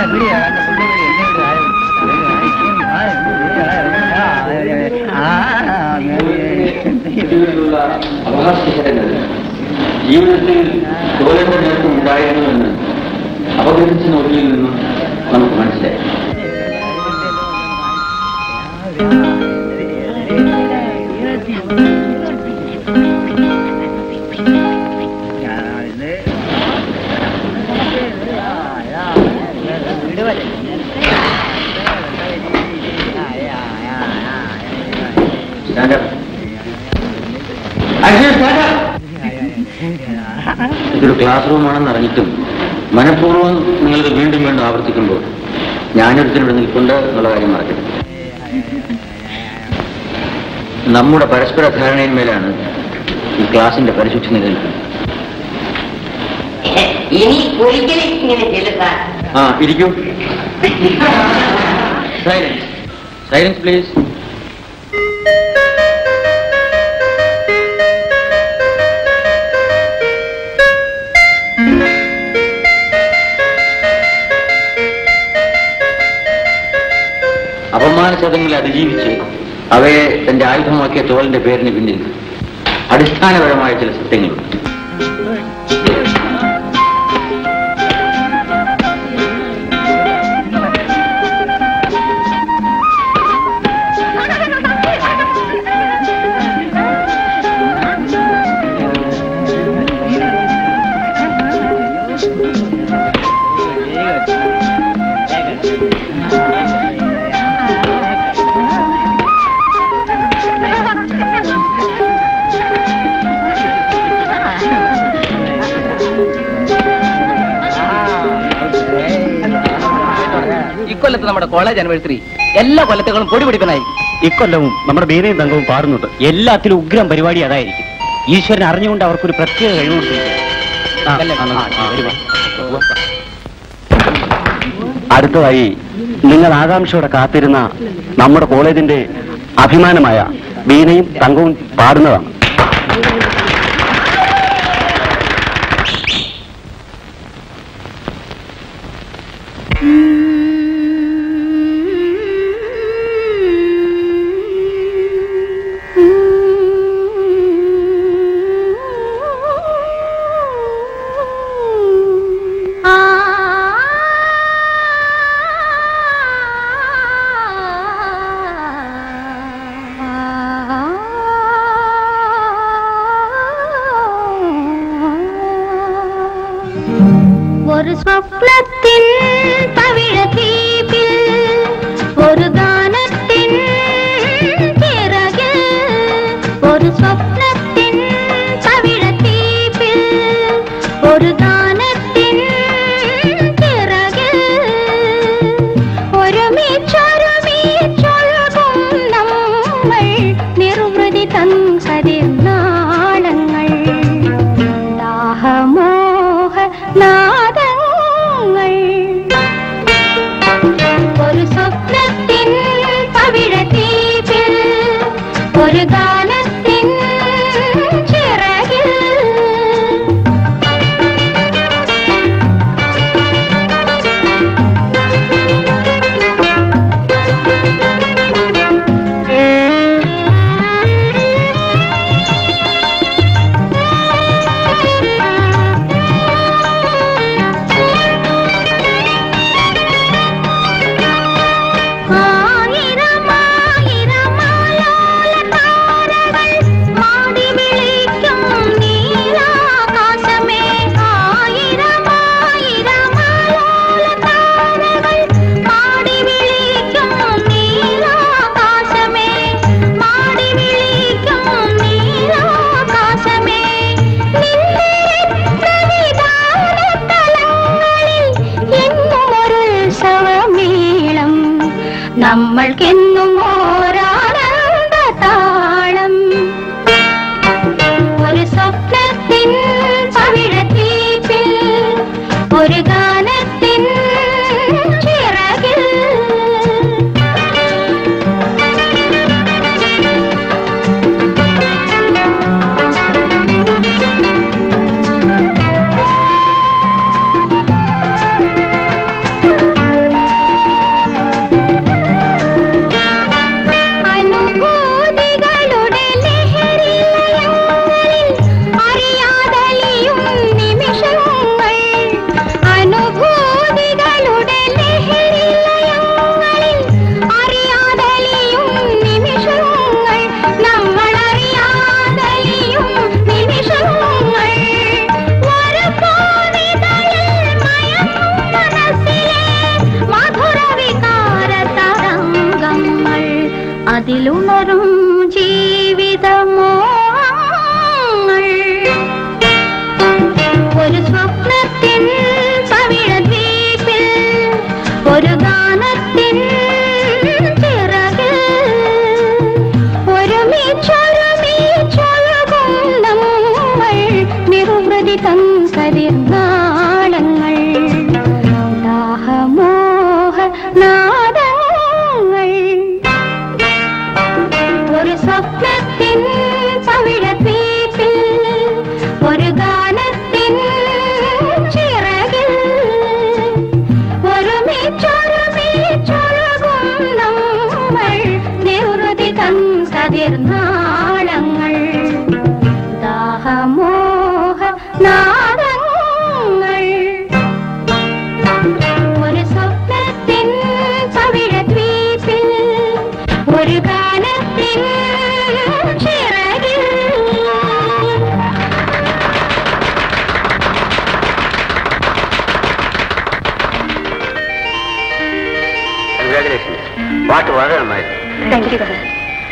ഇതിലുള്ള അവകാശഘടകങ്ങൾ ജീവിതത്തിൽ തോലേണ്ട നേരത്തെ ഉണ്ടായിരുന്നുവെന്ന് അപഗ്രഹിച്ച നോക്കിയിൽ നിന്നും നമുക്ക് മനസ്സിലായി Stand up. Action, stand up. ഇതൊരു ക്ലാസ് റൂമാണെന്ന് അറിഞ്ഞിട്ടും മനഃപൂർവ്വം നിങ്ങളിത് വീണ്ടും വീണ്ടും ആവർത്തിക്കുമ്പോൾ ഞാനൊരുത്തിനിവിടെ നിൽപ്പുണ്ട് എന്നുള്ള കാര്യം മറക്കരുത് നമ്മുടെ പരസ്പര ധാരണയിന്മേലാണ് ഈ ക്ലാസിന്റെ പരിശുദ്ധി നിലനിൽക്കുന്നത് ഇനി ഒരിക്കലും ഇങ്ങനെ ചെല്ലുക ആ ഇരിക്കൂ സൈലൻസ് സൈലൻസ് പ്ലീസ് അപമാന ശതങ്ങളെ അതിജീവിച്ച് അവയെ തന്റെ ആയുധമാക്കിയ തോളിന്റെ പേരിന് പിന്നിൽ അടിസ്ഥാനപരമായ ചില സത്യങ്ങളുണ്ട് ഇക്കൊല്ലത്ത് നമ്മുടെ കോളേജ് ആനിവേഴ്സറി എല്ലാ കൊല്ലത്തുകളും പൊടി പിടിപ്പനായി ഇക്കൊല്ലവും നമ്മുടെ ബീനയും തങ്കവും പാടുന്നുണ്ട് എല്ലാത്തിലും ഉഗ്രം പരിപാടി അതായിരിക്കും ഈശ്വരൻ അറിഞ്ഞുകൊണ്ട് അവർക്കൊരു പ്രത്യേക കഴിവ് അടുത്തതായി നിങ്ങൾ ആകാംക്ഷയോടെ കാത്തിരുന്ന നമ്മുടെ കോളേജിന്റെ അഭിമാനമായ ബീനയും തങ്കവും പാടുന്നതാണ് ഒരു സ്വപ്നത്തിൻ പവിഴദ്വീപിൽ ഒരു ഗാനത്തിൻ ചിറകിൽ ഒരു സ്വപ്നത്തിൻ പവിഴദ്വീപിൽ ഒരു ഗാനത്തിൻ ചിറകിൽ ഒരുമിച്ചൊരുമിച്ചൊഴുകും നമ്മൾ നിർവൃതി തൻ കതിർനാളങ്ങൾ ദാഹമോഹ നാദങ്ങൾ ഒരു സ്വപ്നത്തിൻ പവിഴദ്വീപിൽ ഒരു ഗാനത്തിൻ ചിറകിൽ ആയിരമായിരമാലോലതാരകൾ മാടി വിളിക്കും നീലാകാശമേ ആയിരമായിരമാലോലതാരകൾ മാടി വിളിക്കും നീലാകാശമേ മാടി വിളിക്കും നീലാകാശമേ നിന്റെ രക്തവിധാനതലങ്ങളിൽ എന്നും ഒരു ഉത്സവമേളം നമ്മൾക്കെന്നും ഓരാനന്ദ താളം ഒരു സ്വപ്നത്തിൻ പവിഴദ്വീപിൽ ഒരു ഗാനത്തിൻ ചിറകിൽ നിറുവൃതി തൻ കതിർനാളങ്ങൾ ദാഹമോഹ നാദങ്ങൾ ഒരു സ്വപ്നത്തിൻ പവിഴദ്വീപിൽ ഒരു ഗാനത്തിൻ ചിറകിൽ ഒരുമിച്ചൊരുമിച്ചൊഴുകും നമ്മൾ നിറുതി തൻ കതിർനാളങ്ങൾ ദാഹമോഹ നാദങ്ങൾ ഒരു സ്വപ്നത്തിൻ പവിഴദ്വീപിൽ ഒരു ഗാനത്തിൻ ചിറകിൽ കൺഗ്രാചുലേഷൻസ് പാട്ട് വളരെ നന്നായിരുന്നു താങ്ക് യു സാർ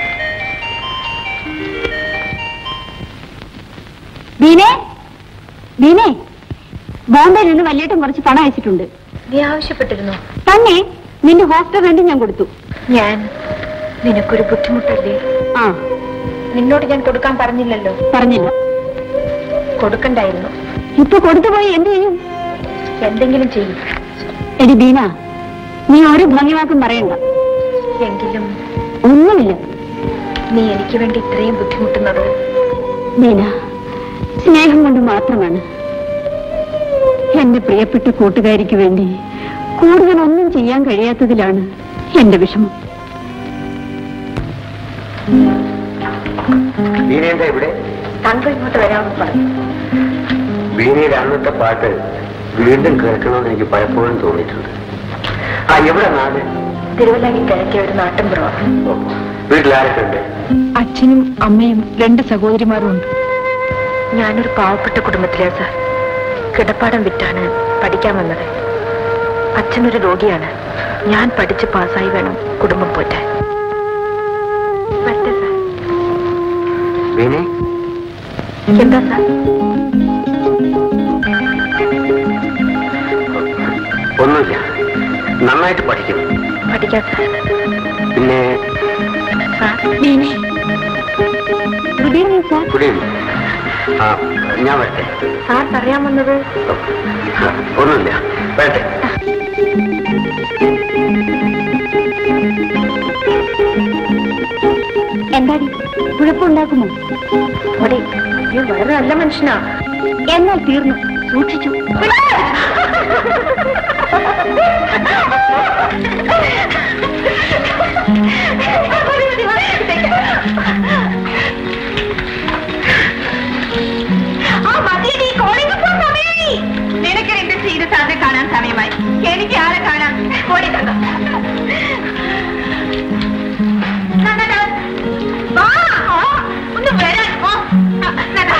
ബീനെ ബീനെ ബോംബെയിൽ നിന്ന് വല്യേട്ടൻ കുറച്ച് പണം അയച്ചിട്ടുണ്ട് നീ ആവശ്യപ്പെട്ടിരുന്നു തന്നെ നിന്റെ ഹോസ്റ്റൽ റെന്റ് ഞാൻ കൊടുത്തു ഞാൻ നിനക്കൊരു ബുദ്ധിമുട്ടല്ലേ ആ നിന്നോട് ഞാൻ കൊടുക്കാൻ പറഞ്ഞില്ലല്ലോ പറഞ്ഞില്ല കൊടുക്കണ്ടായിരുന്നു ഇപ്പൊ കൊടുത്തുപോയി എന്ത് ചെയ്യും എന്തെങ്കിലും ചെയ്യും എടി ബീന നീ ഒരു ഭംഗിവാക്കും പറയണ്ട എങ്കിലും ഒന്നുമില്ല നീ എനിക്ക് വേണ്ടി ഇത്രയും ബുദ്ധിമുട്ടുന്നത് ബീന സ്നേഹം കൊണ്ട് മാത്രമാണ് എന്റെ പ്രിയപ്പെട്ട കൂട്ടുകാരിക്ക് വേണ്ടി കൂടുതൽ ഒന്നും ചെയ്യാൻ കഴിയാത്തതിലാണ് എന്റെ വിഷമം വീണേന്താ ഇവിടെ താങ്കൾ ഇങ്ങോട്ട് വരാമെന്ന് പറഞ്ഞു വീണയുടെ അന്നത്തെ പാട്ട് വീണ്ടും കേൾക്കണമെന്ന് എനിക്ക് പലപ്പോഴും തോന്നിയിട്ടുണ്ട് ആ എവിടെ നാട് തിരുവല്ലായി കിഴക്കിയ ഒരു നാട്ടിൻപുറമാണ് ഓ, വീട്ടിലാരൊക്കെ ഉണ്ട് അച്ഛനും അമ്മയും രണ്ട് സഹോദരിമാരും ഉണ്ട് ഞാനൊരു പാവപ്പെട്ട കുടുംബത്തിലെ സാർ കിടപ്പാടം വിറ്റാണ് പഠിക്കാൻ വന്നത് അച്ഛനൊരു രോഗിയാണ് ഞാൻ പഠിച്ച് പാസ്സായി വേണം കുടുംബം പോറ്റാൻ വരട്ടെ സാർ വീണേ എന്താ സാർ ഒന്നുമില്ല നന്നായിട്ട് പഠിക്കും പഠിക്കാൻ സാർ പിന്നെ സാർ ബീനെ good evening sir good evening ആ ഞാൻ വരട്ടെ സാർ പറയാൻ വന്നത് ആ, ഒന്നുമില്ല വരട്ടെ എന്താടി കുഴപ്പമുണ്ടാക്കുമോ അവിടെ നീ വളരെ നല്ല മനുഷ്യനാ എന്നാൽ തീർന്നു സൂക്ഷിച്ചു നിനക്ക് എന്റെ ചെയ്ത സാറിനെ കാണാൻ സമയമായി എനിക്ക് ആരെ കാണാം ഓടി തന്നോ. നന്ദന, വാ, ആ, ഒന്ന് വരാൻ വാ. ആ, നന്ദന.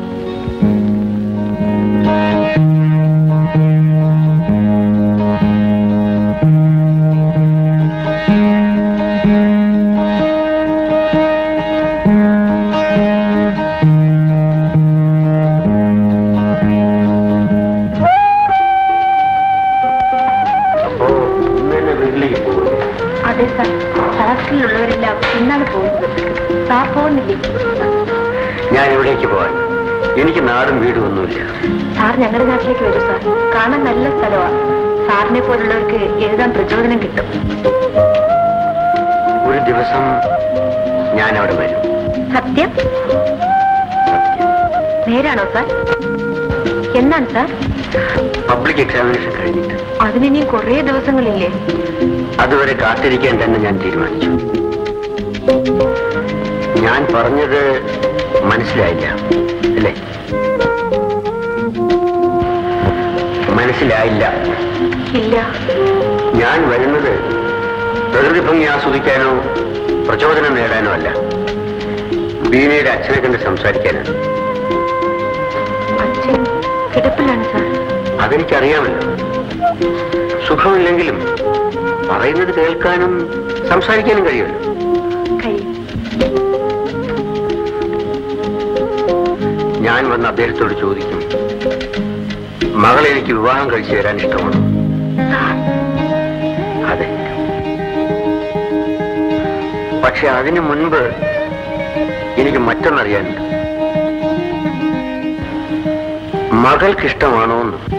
അപ്പോ ഇന്ന് തന്നെ വീട്ടിലേക്ക് പോകും അതെ സാർ ഹോസ്റ്റലിലുള്ളവരെല്ലാം ഇന്നാണ് പോകുന്നത് സാർ പോകുന്നില്ലേ ഞാൻ എവിടേക്ക് പോവാൻ എനിക്ക് നാടും വീടും ഒന്നുമില്ല സാർ ഞങ്ങളുടെ നാട്ടിലേക്ക് വരൂ സാർ കാണാൻ നല്ല സ്ഥലമാണ് സാറിനെ പോലുള്ളവർക്ക് എഴുതാൻ പ്രചോദനം കിട്ടും ഒരു ദിവസം ഞാൻ അവിടെ വരും സത്യം സത്യം നേരാണോ സാർ എന്നാണ് സാർ പബ്ലിക് എക്സാമിനേഷൻ കഴിഞ്ഞിട്ട് അതിനിനി കുറേ ദിവസങ്ങളില്ലേ അതുവരെ കാത്തിരിക്കാൻ തന്നെ ഞാൻ തീരുമാനിച്ചു ഞാൻ പറഞ്ഞത് മനസ്സിലായില്ല അല്ലേ മനസ്സിലായില്ല ഇല്ല ഞാൻ വരുന്നത് പ്രകൃതി ഭംഗി ആസ്വദിക്കാനോ പ്രചോദനം നേടാനോ അല്ല ബീനയുടെ അച്ഛനെ കണ്ട് സംസാരിക്കാനാണ് അച്ഛൻ കിടപ്പിലാണ് സാർ അതെനിക്കറിയാമല്ലോ സുഖമില്ലെങ്കിലും പറയുന്നത് കേൾക്കാനും സംസാരിക്കാനും കഴിയുമല്ലോ കഴിയും ഞാൻ വന്ന് അദ്ദേഹത്തോട് ചോദിക്കും മകളെ എനിക്ക് വിവാഹം കഴിച്ചു തരാൻ ഇഷ്ടമാണോ സാർ അതെ പക്ഷെ അതിനു മുൻപ് എനിക്ക് മറ്റൊന്നറിയാനുണ്ട് മകൾക്കിഷ്ടമാണോ എന്ന്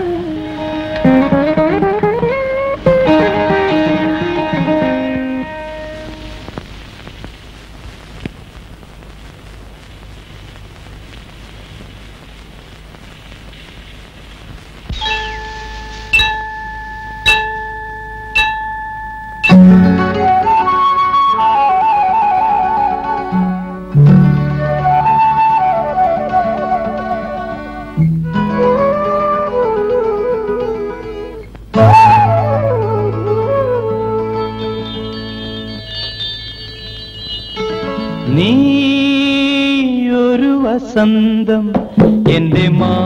നീ ഒരു വസന്തം എന്റെ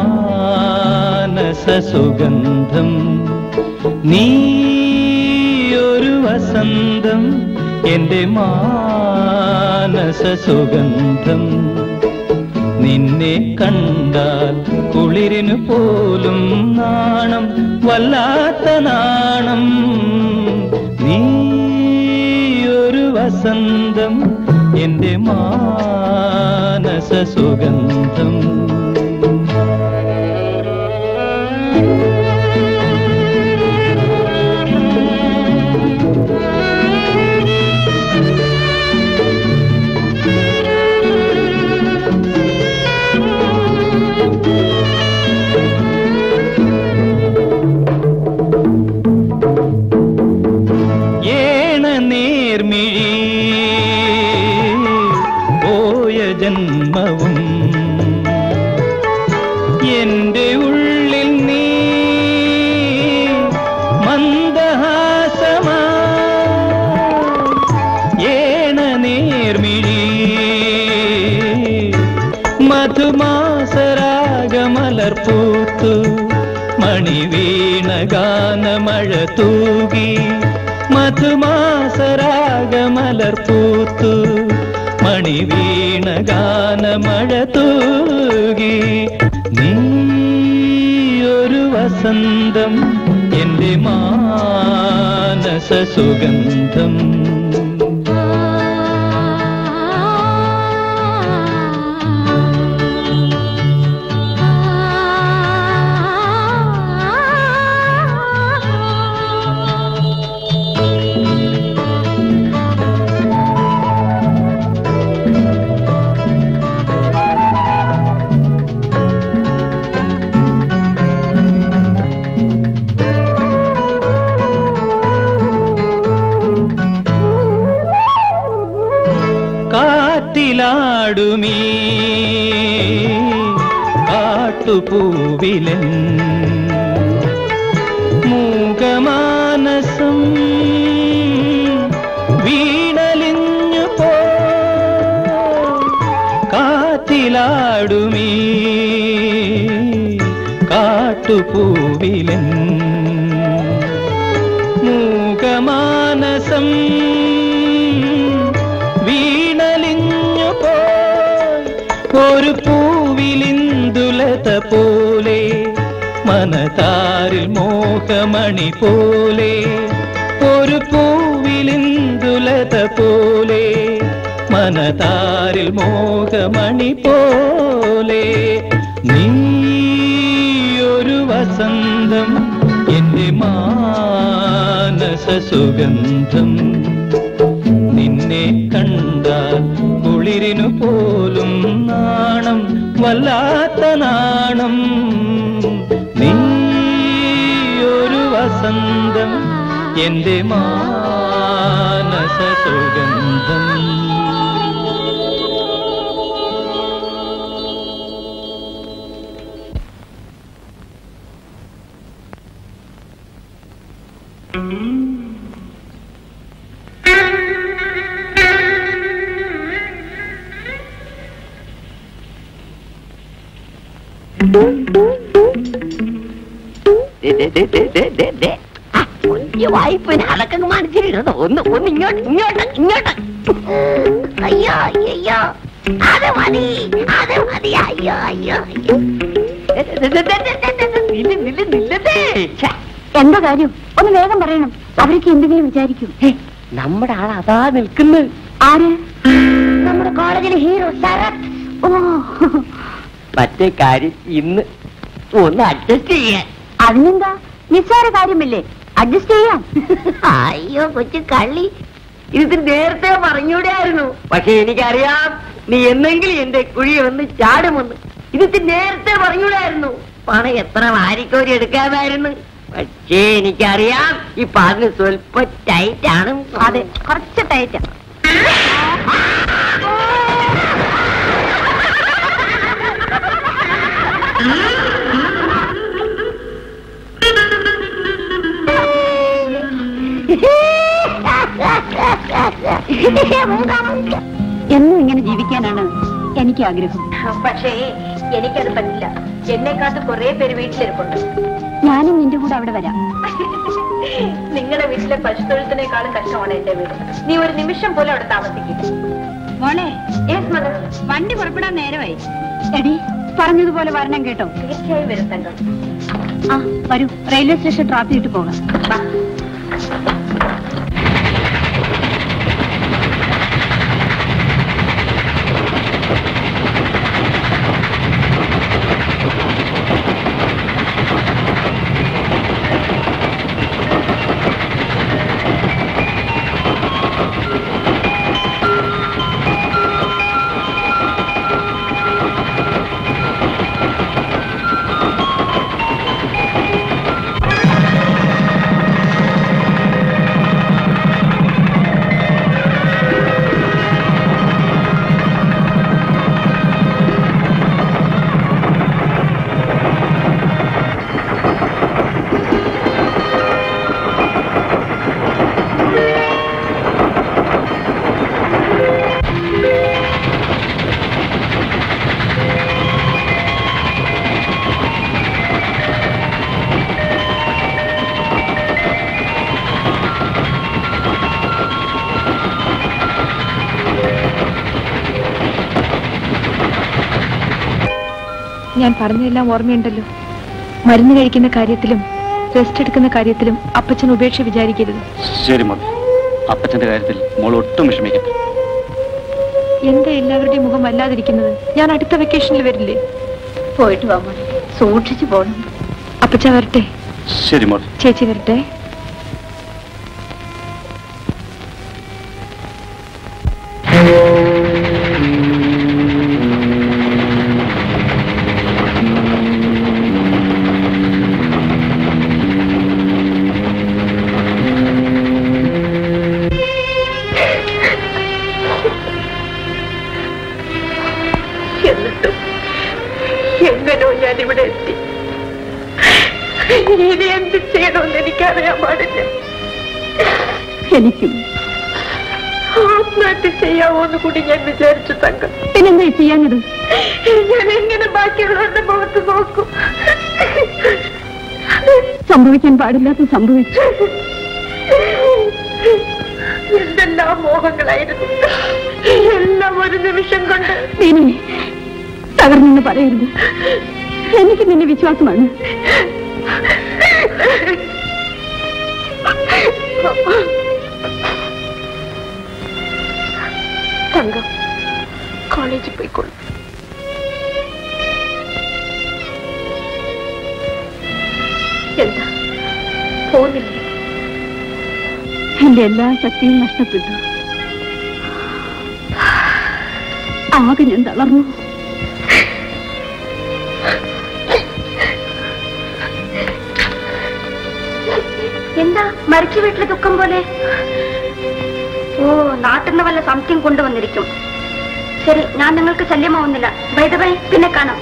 മാനസ സുഗന്ധം നീ ഒരു വസന്തം എന്റെ മാനസ സുഗന്ധം നിന്നെ കണ്ടാൽ കുളിരിനു പോലും നാണം വല്ലാത്ത നാണം നീ ഒരു വസന്തം എന്റെ മാനസ സുഗന്ധം ഏണ നേർമിഴി പോയ ജന്മവും എന്റെ ഉള്ളിൽ നീ മന്ദഹാസമാ ഏണ നേർമിഴി മധുമാസരാഗമലർ പൂത്തു മണിവീണ ഗാനമഴ തൂകി മധുമാസരാഗമലർ പൂത്തു മണിവീണ ഗാനമഴ തൂകി നീ ഒരു വസന്തം എന്റെ മാനസ സുഗന്ധം കാറ്റിലാടുമീ കാട്ടുപൂവിലൻ മൂകമാനസം വീണലിഞ്ഞു പോ കാറ്റിലാടുമീ കാട്ടുപൂവിലൻ മൂകമാനസം വീണലിഞ്ഞു പോയി ഒരു പൂവിലിന്ദുലത പോലെ മനതാരിൽ മോഹമണി പോലെ ഒരു പൂവിലിന്ദുലത പോലെ മനതാരിൽ മോഹമണി പോലെ നീ ഒരു വസന്തം എന്റെ മാനസ സുഗന്ധം നിന്നെ കണ്ടാൽ കുളിരിനു പോലും നാണം വല്ലാത്ത നാണം നീ ഒരു വസന്തം എന്റെ മാനസ സുഗന്ധം വായ്പ അടക്കങ്ങ് മനസ്സിലിരുന്നു ഒന്ന് ഒന്ന് ഇങ്ങോട്ട് ഇങ്ങോട്ട് ഇങ്ങോട്ട് അയ്യോ അയ്യോ അത് മതി അത് മതി അയ്യോ അയ്യോ അയ്യോ നില്ല നില്ല നില്ലതേ ഛെ, എന്താ കാര്യം ഒന്ന് വേഗം പറയണം അവർക്ക് എന്തെങ്കിലും വിചാരിക്കും ഹേ, നമ്മുടെ ആൾ അതാ നിൽക്കുന്നു ആര് നമ്മുടെ കോളേജിലെ ഹീറോ ശരത് ഓ മറ്റേ കാര്യം ഇന്ന് ഒന്ന് അഡ്ജസ്റ്റ് ചെയ്യാൻ അതിനെന്താ നിസ്സാര കാര്യമല്ലേ അഡ്ജസ്റ്റ് ചെയ്യാം അയ്യോ കൊച്ചു കള്ളി ഇത് നേരത്തെ പറഞ്ഞൂടായിരുന്നു പക്ഷെ എനിക്കറിയാം നീ എന്നെങ്കിലും എന്റെ കുഴി ഒന്ന് ചാടുമെന്ന് ഇത് നേരത്തെ പറഞ്ഞൂടായിരുന്നു പണം എത്ര വാരിക്കോരി എടുക്കാമായിരുന്നു പക്ഷേ എനിക്കറിയാം ഇപ്പൊ അതിന് സ്വല്പം ടൈറ്റ് ആണ് അതെ കുറച്ച് ടൈറ്റാ എന്നും ഇങ്ങനെ ജീവിക്കാനാണ് എനിക്ക് ആഗ്രഹം പക്ഷേ എനിക്കത് പറ്റില്ല എന്നെക്കാട്ട് കുറെ പേര് വീട്ടിലിരിപ്പുണ്ട് ഞാനും നിന്റെ കൂടെ അവിടെ വരാം നിങ്ങളുടെ വീട്ടിലെ പശുത്തൊഴുത്തിനേക്കാളും കഷ്ടമാണ് എന്റെ വീട് നീ ഒരു നിമിഷം പോലും അവിടെ താമസിക്കില്ല മോളെ യെസ് മദർ വണ്ടി പുറപ്പെടാൻ നേരമായി എടി പറഞ്ഞതുപോലെ വരണം കേട്ടോ തീർച്ചയായും വരും തങ്കം ആ വരൂ റെയിൽവേ സ്റ്റേഷൻ ഡ്രോപ്പ് ചെയ്തിട്ട് പോകാം വാ. ഞാൻ പറഞ്ഞതെല്ലാം ഓർമ്മയുണ്ടല്ലോ മരുന്ന് കഴിക്കുന്ന കാര്യത്തിലും റെസ്റ്റ് എടുക്കുന്ന കാര്യത്തിലും അപ്പച്ചൻ ഉപേക്ഷ വിചാരിക്കരുത് ശരി മോളെ അപ്പച്ചന്റെ കാര്യത്തിൽ മോൾ ഒട്ടും വിഷമിക്കട്ടെ എന്താ എല്ലാവരുടെയും മുഖം വല്ലാതിരിക്കുന്നത് ഞാൻ അടുത്ത വെക്കേഷനിൽ വരില്ലേ പോയിട്ട് വാ മോളെ സൂക്ഷിച്ചു പോകണം അപ്പച്ച വരട്ടെ ശരി മോളെ ചേച്ചി വരട്ടെ എന്നിട്ടും എങ്ങനോ ഞാൻ ഇവിടെ എത്തി ഇനി എന്ത് ചെയ്യണമെന്ന് എനിക്കറിയാൻ പാടില്ല എനിക്കും ആത്മഹത്യ ചെയ്യാവോന്ന് കൂടി ഞാൻ വിചാരിച്ചു തങ്കം പിന്നെന്താ ചെയ്യാഞ്ഞത് ഞാൻ എങ്ങനെ ബാക്കിയുള്ളവരുടെ മുഖത്ത് നോക്കും സംഭവിക്കാൻ പാടില്ലാത്ത സംഭവിച്ചു എന്തെല്ലാം മോഹങ്ങളായിരുന്നു എല്ലാം ഒരു നിമിഷം കൊണ്ട് ഇനി തകർന്നെന്ന് പറയരുത് എനിക്ക് നിന്നെ വിശ്വാസമാണ് തങ്കം കോളേജിൽ പോയിക്കോളൂ എന്താ പോകുന്നില്ലേ എന്റെ എല്ലാ ശക്തിയും നഷ്ടപ്പെട്ടു ആകെ ഞാൻ തളർന്നു എന്താ മരിച്ച വീട്ടിലെ ദുഃഖം പോലെ ഓ നാട്ടിൽ നിന്ന് വല്ല സംശയം കൊണ്ടുവന്നിരിക്കും ശരി ഞാൻ നിങ്ങൾക്ക് ശല്യമാവുന്നില്ല വൈദവൈ പിന്നെ കാണാം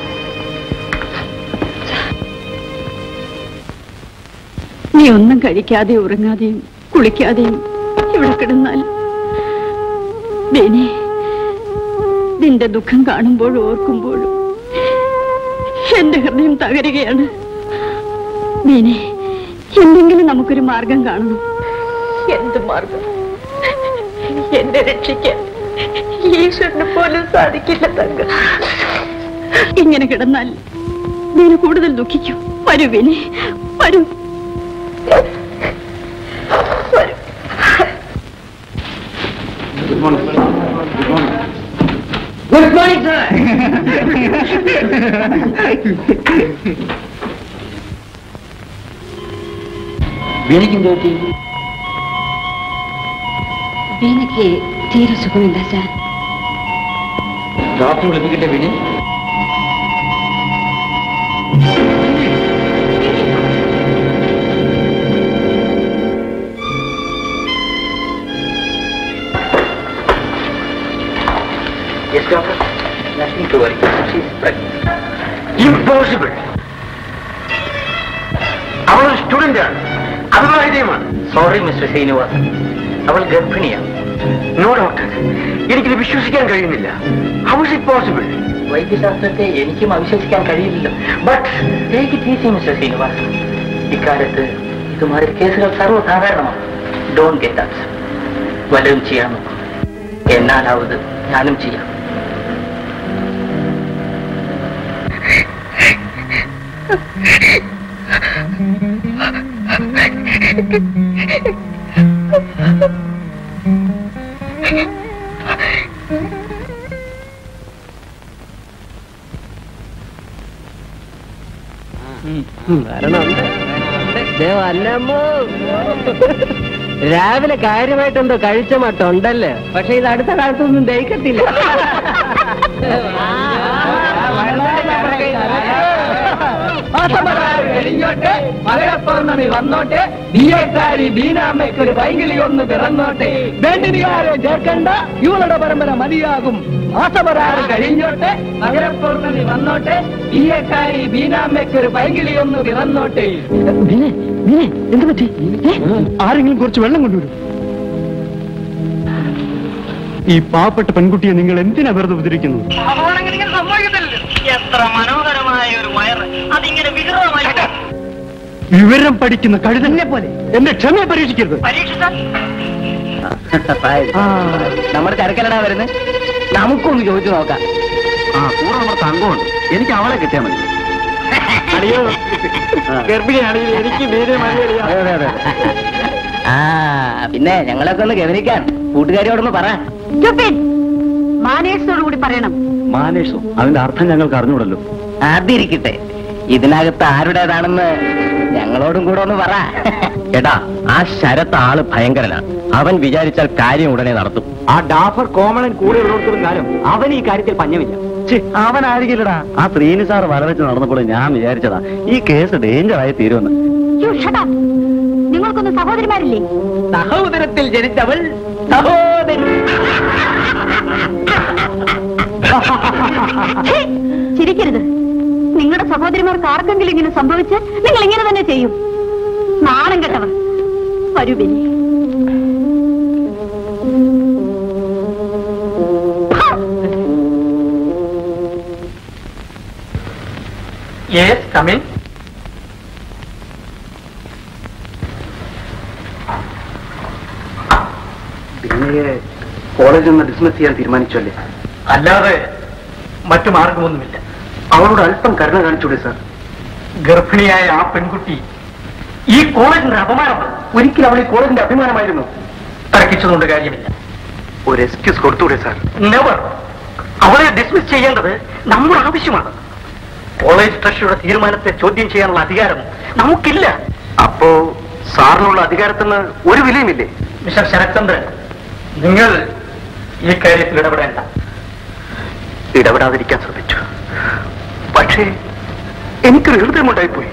നീ ഒന്നും കഴിക്കാതെ ഉറങ്ങാതെയും കുളിക്കാതെയും ഇവിടെ കിടന്നാൽ ബേനെ നിന്റെ ദുഃഖം കാണുമ്പോഴും ഓർക്കുമ്പോഴും എന്റെ ഹൃദയം തകരുകയാണ് ബേനെ എന്തെങ്കിലും നമുക്കൊരു മാർഗം കാണണം എന്ത് മാർഗം എന്നെ രക്ഷിക്കാൻ ഈശ്വരന് പോലും സാധിക്കില്ല തങ്ക ഇങ്ങനെ കിടന്നാൽ ബേന കൂടുതൽ ദുഃഖിക്കും വരൂ ബേനെ വരൂ ഗുഡ് മോർണിംഗ് സർ വീണയ്ക്കും തോറ്റി വീണയ്ക്ക് തീരെ സുഖമില്ല സാർ ഡോക്ടർ വിളിപ്പിക്കട്ടെ വീണി Yes, doctor. Nothing to worry. She's pregnant. Impossible. അവൾ സ്റ്റുഡന്റ് ആണ് അവിവാഹിതയുമാണ് സോറി മിസ്റ്റർ ശ്രീനിവാസൻ അവൾ ഗർഭിണിയാണ് നോ ഡോക്ടർ എനിക്കിത് വിശ്വസിക്കാൻ കഴിയുന്നില്ല ഹൗ ഇസ് ഇറ്റ് പോസിബിൾ വൈദ്യശാസ്ത്രത്തെ എനിക്കും അവിശ്വസിക്കാൻ കഴിയില്ലല്ലോ but take it easy mister Srinivasan ഇക്കാലത്ത് ഇതുമാതിരി കേസുകൾ സർവ്വസാധാരണമാണ് ഡോണ്ട് ഗെറ്റ് അപ്സ് വല്ലതും ചെയ്യാൻ നോക്കും എന്നാലാവത് ഞാനും ചെയ്യാം രാവിലെ കാര്യമായിട്ട് എന്തോ കഴിച്ച മട്ടുണ്ടല്ലേ പക്ഷെ ഇത് അടുത്ത കാലത്തൊന്നും ദഹിക്കത്തില്ല കഴിഞ്ഞോട്ടെ മകരപ്പൗർണമി വന്നോട്ടെ നീയക്കാരി ബീനാമ്മയ്ക്കൊരു വൈകിളി ഒന്ന് പിറന്നോട്ടെ വേണ്ടിനികാരം ചേർക്കണ്ട ഇവളുടെ പരമ്പര മതിയാകും മാസപരാറ് കഴിഞ്ഞോട്ടെ മകരപ്പൗർണമി വന്നോട്ടെ നീയക്കാരി ബീനാമ്മയ്ക്കൊരു വൈകിളി ഒന്ന് പിറന്നോട്ടെ എന്ത് പറ്റി ആരെങ്കിലും കുറച്ച് വെള്ളം കൊണ്ടുവരും ഈ പാവപ്പെട്ട പെൺകുട്ടിയെ നിങ്ങൾ എന്തിനാ വെറുതെ ഉപദ്രവിക്കുന്നത് എത്ര മനോഹരമായ ഒരു വയറ് അതിങ്ങനെ വികൃതമായി വിവരം പഠിക്കുന്ന കഴുതന്നെ പോലെ എന്റെ ക്ഷമയെ പരീക്ഷിക്കരുത് പരീക്ഷിച്ചാൽ നമ്മുടെ ചരക്കലടാ വരുന്നത് നമുക്കൊന്ന് ചോദിച്ചു നോക്കാം ആ കൂടെ നമ്മുടെ തങ്കമുണ്ട് എനിക്ക് അവളെ കിട്ടിയാൽ മതി അടിയോ ഗർഭിണിയാണെങ്കിൽ എനിക്ക് മീനെ അതെ അതെ അതെ ആ പിന്നെ ഞങ്ങളൊക്കെ ഒന്ന് ഗവനിക്കാൻ കൂട്ടുകാരിയോടൊന്ന് പറ മാനേഴ്സോട് കൂടി പറയണം മാനേഷോ അതിന്റെ അർത്ഥം ഞങ്ങൾക്ക് അറിഞ്ഞൂടല്ലോ അതിരിക്കട്ടെ ഇതിനകത്ത് ആരുടേതാണെന്ന് ഞങ്ങളോടും കൂടെ ഒന്ന് പറ എടാ ആ ശരത്ത് ആള് ഭയങ്കരനാണ് അവൻ വിചാരിച്ചാൽ കാര്യം ഉടനെ നടത്തും ആ ഡാഫർ കോമണൻ കൂടെ ഉള്ളിടത്തോളം കാലം അവൻ ഈ കാര്യത്തിൽ പഞ്ഞമില്ല അവനായിരിക്കില്ലടാ ആ ശ്രീനി സാർ വരവെച്ച് നടന്നപ്പോൾ ഞാൻ വിചാരിച്ചതാ ഈ കേസ് ഡേഞ്ചർ ആയി തീരുമെന്ന് You shut up. നിങ്ങൾക്കൊന്ന് സഹോദരിമാരില്ലേ സഹോദരത്തിൽ ജനിച്ചവൾ സഹോദരി ഛീ, ചിരിക്കരുത് നിങ്ങളുടെ സഹോദരിമാർക്ക് ആർക്കെങ്കിലും ഇങ്ങനെ സംഭവിച്ച് നിങ്ങൾ ഇങ്ങനെ തന്നെ ചെയ്യും നാണം കെട്ടവർ വരൂ ബെനി യെസ് കമിൻ കോളേജിൽ നിന്ന് ഡിസ്മിസ് ചെയ്യാൻ തീരുമാനിച്ചല്ലേ അല്ലാതെ മറ്റു മാർഗമൊന്നുമില്ല അവളോട് അല്പം കരുണ കാണിച്ചൂടെ സാർ ഗർഭിണിയായ ആ പെൺകുട്ടി ഈ കോളേജിന്റെ അപമാനമാണ് ഒരിക്കലും അവൾ ഈ കോളേജിന്റെ അഭിമാനമായിരുന്നു തർക്കിച്ചതുകൊണ്ട് കാര്യമില്ല ഒരു എക്സ്ക്യൂസ് കൊടുത്തൂടെ സാർ നെവർ അവളെ ഡിസ്മിസ് ചെയ്യേണ്ടത് നമ്മുടെ ആവശ്യമാണ് കോളേജ് ട്രസ്റ്റിയുടെ തീരുമാനത്തെ ചോദ്യം ചെയ്യാനുള്ള അധികാരം നമുക്കില്ല അപ്പോ സാറിനുള്ള അധികാരത്തിന് ഒരു വിലയുമില്ലേ മിസ്റ്റർ ശരത്ചന്ദ്രൻ നിങ്ങൾ ഈ കാര്യത്തിൽ ഇടപെടേണ്ട ഇടപെടാതിരിക്കാൻ ശ്രമിച്ചു പക്ഷേ എനിക്കൊരു ഹൃദയമുണ്ടായിപ്പോയി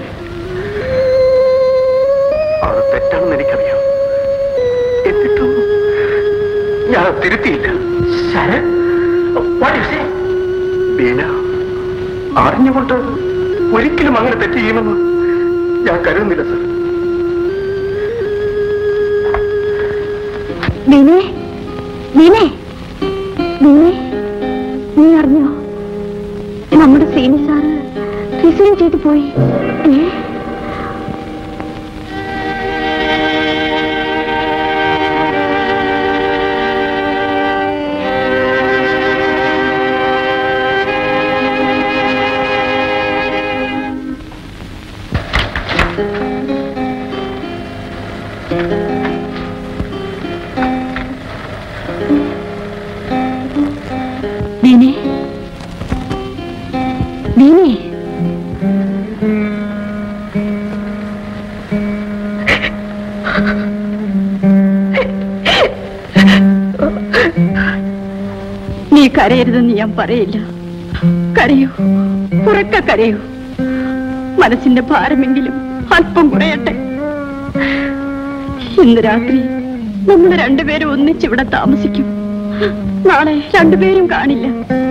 അത് തെറ്റാണെന്ന് എനിക്കറിയാം എന്നിട്ടും ഞാൻ അത് തിരുത്തിയില്ല Sarath what you say? Beena അറിഞ്ഞുകൊണ്ട് ഒരിക്കലും അങ്ങനെ തെറ്റ് ചെയ്യുമെന്ന് ഞാൻ കരുതുന്നില്ല സർ ബീനെ ബീനെ ബീനെ നീ അറിഞ്ഞോ നമ്മുടെ സീനി സാറ് റിസൈൻ ചെയ്തു പോയി ഏ? ബീനെ ബീനെ നീ കരയരുതെന്ന് ഞാൻ പറയില്ല കരയൂ ഉറക്ക കരയൂ മനസ്സിന്റെ ഭാരമെങ്കിലും അല്പം കുറയട്ടെ ഇന്ന് രാത്രി നമ്മൾ രണ്ടുപേരും ഒന്നിച്ചിവിടെ താമസിക്കും നാളെ രണ്ടുപേരും കാണില്ല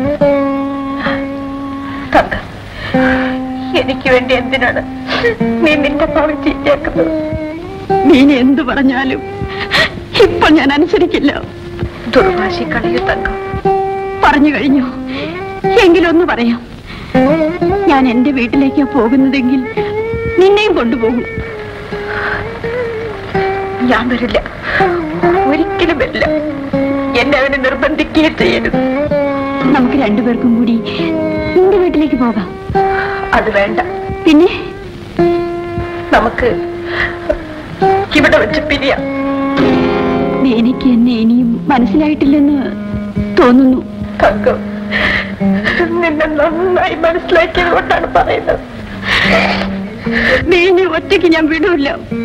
എനിക്ക് വേണ്ടി എന്തിനാണ് നീ നിന്റെ ഭാവി ചീറ്റയാക്കുന്നത് നീ എന്തു പറഞ്ഞാലും ഇപ്പൊ ഞാൻ അനുസരിക്കില്ല ദുർവാശി കളയു തങ്കം പറഞ്ഞു കഴിഞ്ഞു എങ്കിലൊന്ന് പറയാം ഞാൻ എന്റെ വീട്ടിലേക്കാ പോകുന്നതെങ്കിൽ നിന്നെയും കൊണ്ടുപോകും ഞാൻ വരില്ല ഒരിക്കലും വരില്ല എന്നെ അവനെ നിർബന്ധിക്കുകയും ചെയ്യരുത് നമുക്ക് രണ്ടുപേർക്കും കൂടി നിന്റെ വീട്ടിലേക്ക് പോകാം അത് വേണ്ട പിന്നെ നമുക്ക് ഇവിടെ വെച്ച് പിരിയാം നീ എനിക്ക് എന്നെ ഇനിയും മനസ്സിലായിട്ടില്ലെന്ന് തോന്നുന്നു തങ്കം നിന്നെ നന്നായി മനസ്സിലാക്കിയത് കൊണ്ടാണ് പറയുന്നത് നീ ഇനി ഒറ്റയ്ക്ക് ഞാൻ വിടൂല്ല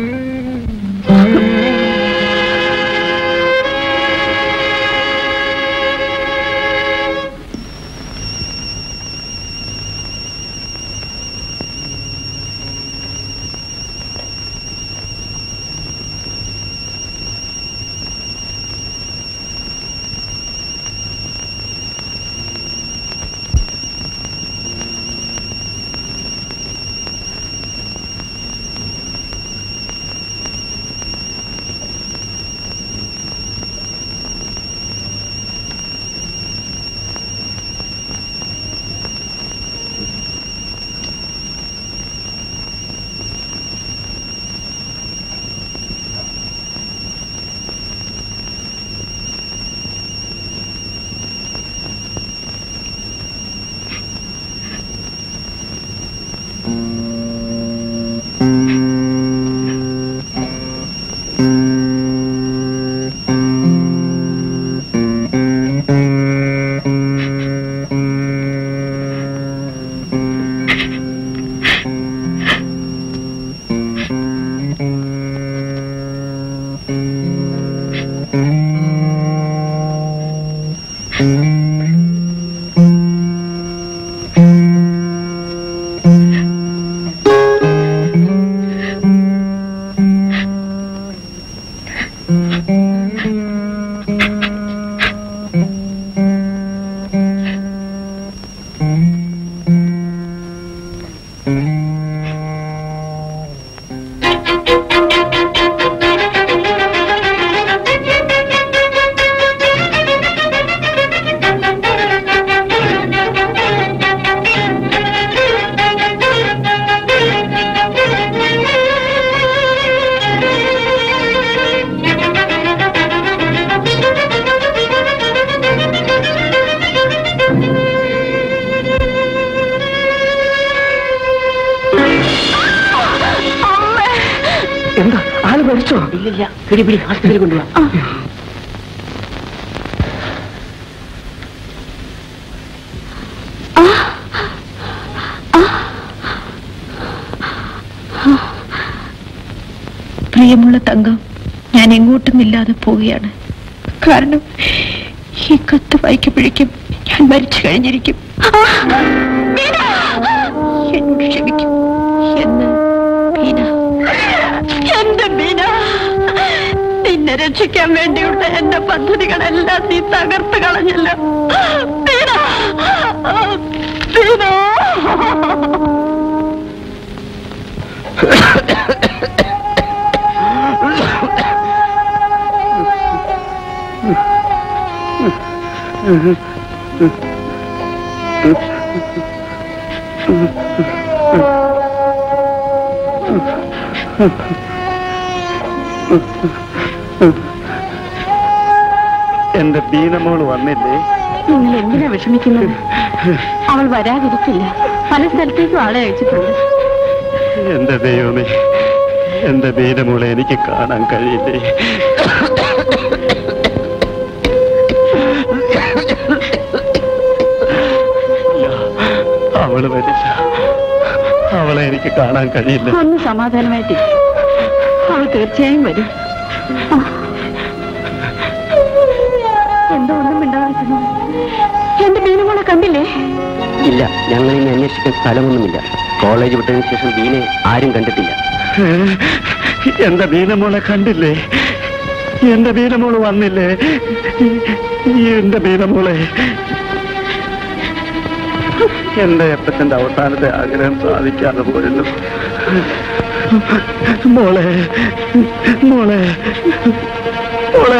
എന്താ ആള് മരിച്ചോ ഇല്ലില്ല പിടി പിടി ആശുപത്രിയിൽ കൊണ്ടുപോവാ പ്രിയമുള്ള തങ്കം ഞാൻ എങ്ങോട്ടും ഇല്ലാതെ പോവുകയാണ് കാരണം ഈ കത്ത് വായിക്കപ്പോഴേക്കും ഞാൻ മരിച്ചു കഴിഞ്ഞിരിക്കും എന്നോട് ക്ഷമിക്കും എന്ന് ബീന എന്റെ ബീന നിന്നെ രക്ഷിക്കാൻ വേണ്ടിയുള്ള എന്റെ പദ്ധതികളെല്ലാം നീ തകർത്ത് കളഞ്ഞല്ലോ ബീന ബീന എന്റെ ബീനമോള് വന്നില്ലേ നിങ്ങൾ എന്തിനാ വിഷമിക്കുന്നത് അവൾ വരാതിരിക്കില്ല പല സ്ഥലത്തേക്കും ആളെ അയച്ചിട്ടുണ്ട് എന്റെ ദൈവമേ എന്റെ ബീനമോളെ എനിക്ക് കാണാൻ കഴിയില്ലേ ഇല്ല, അവള് വരില്ല അവളെ എനിക്ക് കാണാൻ കഴിയില്ല ഒന്ന് സമാധാനമായിട്ടിരിക്കും അവൾ തീർച്ചയായും വരും ആ. എന്തോ ഒന്നും മിണ്ടാതിരിക്കുന്നു എന്റെ മീനുമോളെ കണ്ടില്ലേ ഇല്ല ഞങ്ങൾ ഇനി അന്വേഷിക്കാൻ സ്ഥലമൊന്നുമില്ല കോളേജ് വിട്ടതിന് ശേഷം ബീനെ ആരും കണ്ടിട്ടില്ല എന്റെ ബീനമോളെ കണ്ടില്ലേ എന്റെ ബീനമോള് വന്നില്ലേ എന്റെ ബീനമോളെ എന്റെ അപ്പച്ചന്റെ അവസാനത്തെ ആഗ്രഹം സാധിക്കാതെ പോയിരുന്നു മോളെ മോളെ മോളെ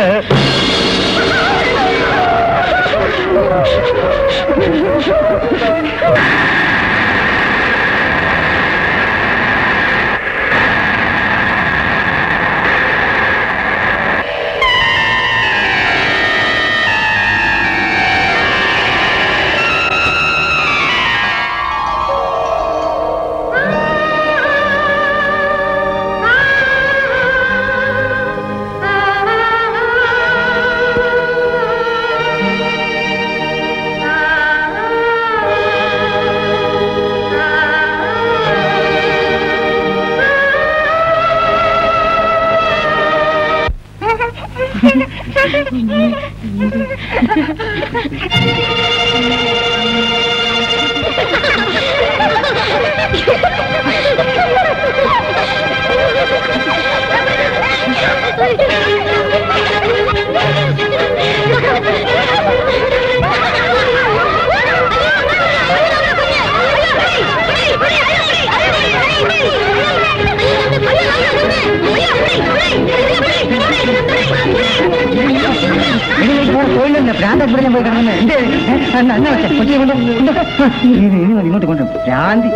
ഇങ്ങോട്ട് കൊണ്ടു ഭ്രാന്തി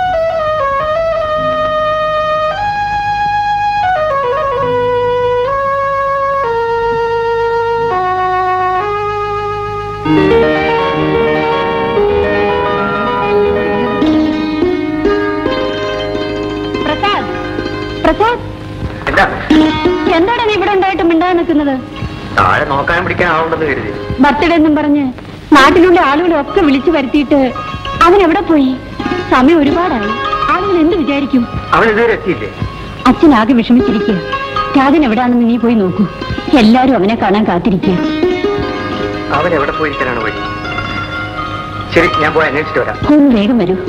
പ്രസാദ് പ്രസാദ് എന്താ എന്താണ് നീ ഇവിടെ ഉണ്ടായിട്ട് മിണ്ടാതെ നിൽക്കുന്നത് താഴെ നോക്കാൻ പിടിക്കാൻ ആളുണ്ടെന്ന് കരുതി ബർത്ത്ഡേ എന്നും പറഞ്ഞ് നാട്ടിലുള്ള ആളുകളെ ഒക്കെ വിളിച്ചു വരുത്തിയിട്ട് അവൻ എവിടെ പോയി സമയം ഒരുപാടായി ആളുകൾ എന്ത് വിചാരിക്കും അവൻ ഇതുവരെ എത്തിയില്ലേ അച്ഛൻ ആകെ വിഷമിച്ചിരിക്കുക രാജൻ എവിടാണെന്ന് നീ പോയി നോക്കൂ എല്ലാരും അവനെ കാണാൻ കാത്തിരിക്കുക അവൻ എവിടെ പോയിരിക്കാനാണ് വഴി ശരി ഞാൻ പോയി അന്വേഷിച്ചിട്ട് വരാം ഒന്ന് വേഗം വരൂ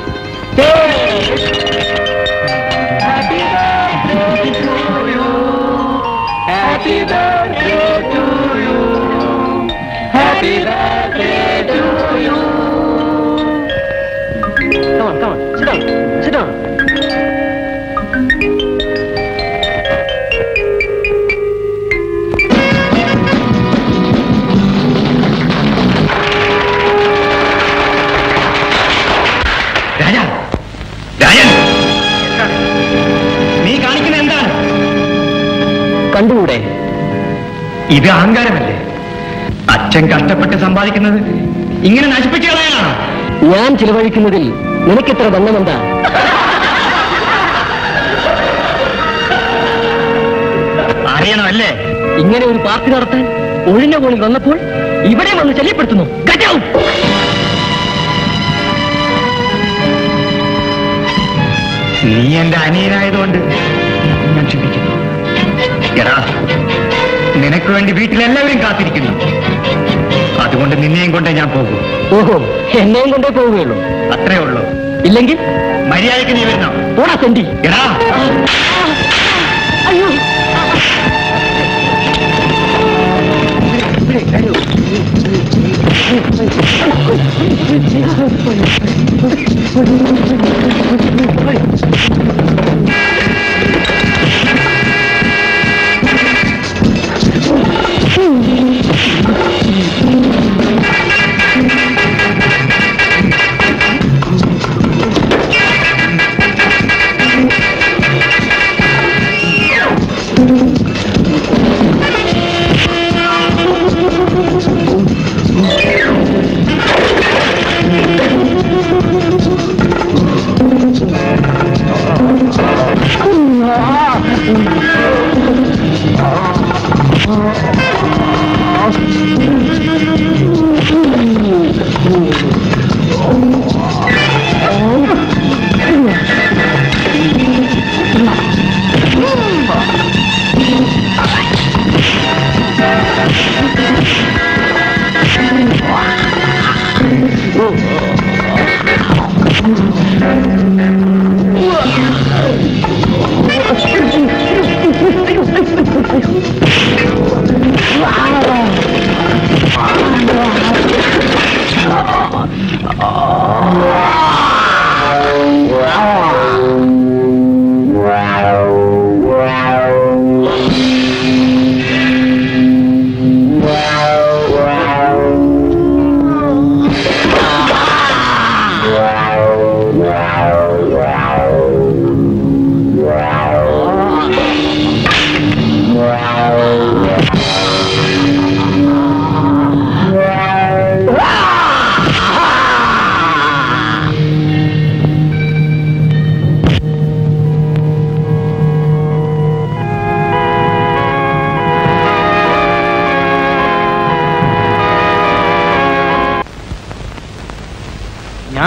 Come on, come on. Sit down. Sit down. Rajan Rajan നീ കാണിക്കുന്ന എന്താണ് കണ്ടുകൂടെ ഇത് അഹങ്കാരമല്ലേ അച്ഛൻ കഷ്ടപ്പെട്ട് സമ്പാദിക്കുന്നത് ഇങ്ങനെ നശിപ്പിച്ചു കളയാനാണോ ഞാൻ ചിലവഴിക്കുന്നതിൽ നിനക്കെത്ര ബന്ധമെന്താ അറിയണമല്ലേ ഇങ്ങനെ ഒരു പാർട്ടി നടത്താൻ ഒഴിഞ്ഞ കോണിൽ വന്നപ്പോൾ ഇവിടെ വന്ന് ശല്യപ്പെടുത്തുന്നു Get out! നീ എന്റെ അനിയനായതുകൊണ്ട് ഞാൻ ക്ഷമിക്കുന്നു എടാ നിനക്ക് വേണ്ടി വീട്ടിലെല്ലാവരും കാത്തിരിക്കുന്നു അതുകൊണ്ട് നിന്നെയും കൊണ്ടേ ഞാൻ പോകും ഓഹോ എന്നെയും കൊണ്ടേ പോവുകയുള്ളൂ അത്രേ ഉള്ളൂ ഇല്ലെങ്കിൽ മര്യാദയ്ക്ക് നീ വരണം പോടാ തെണ്ടി എടാ അയ്യോ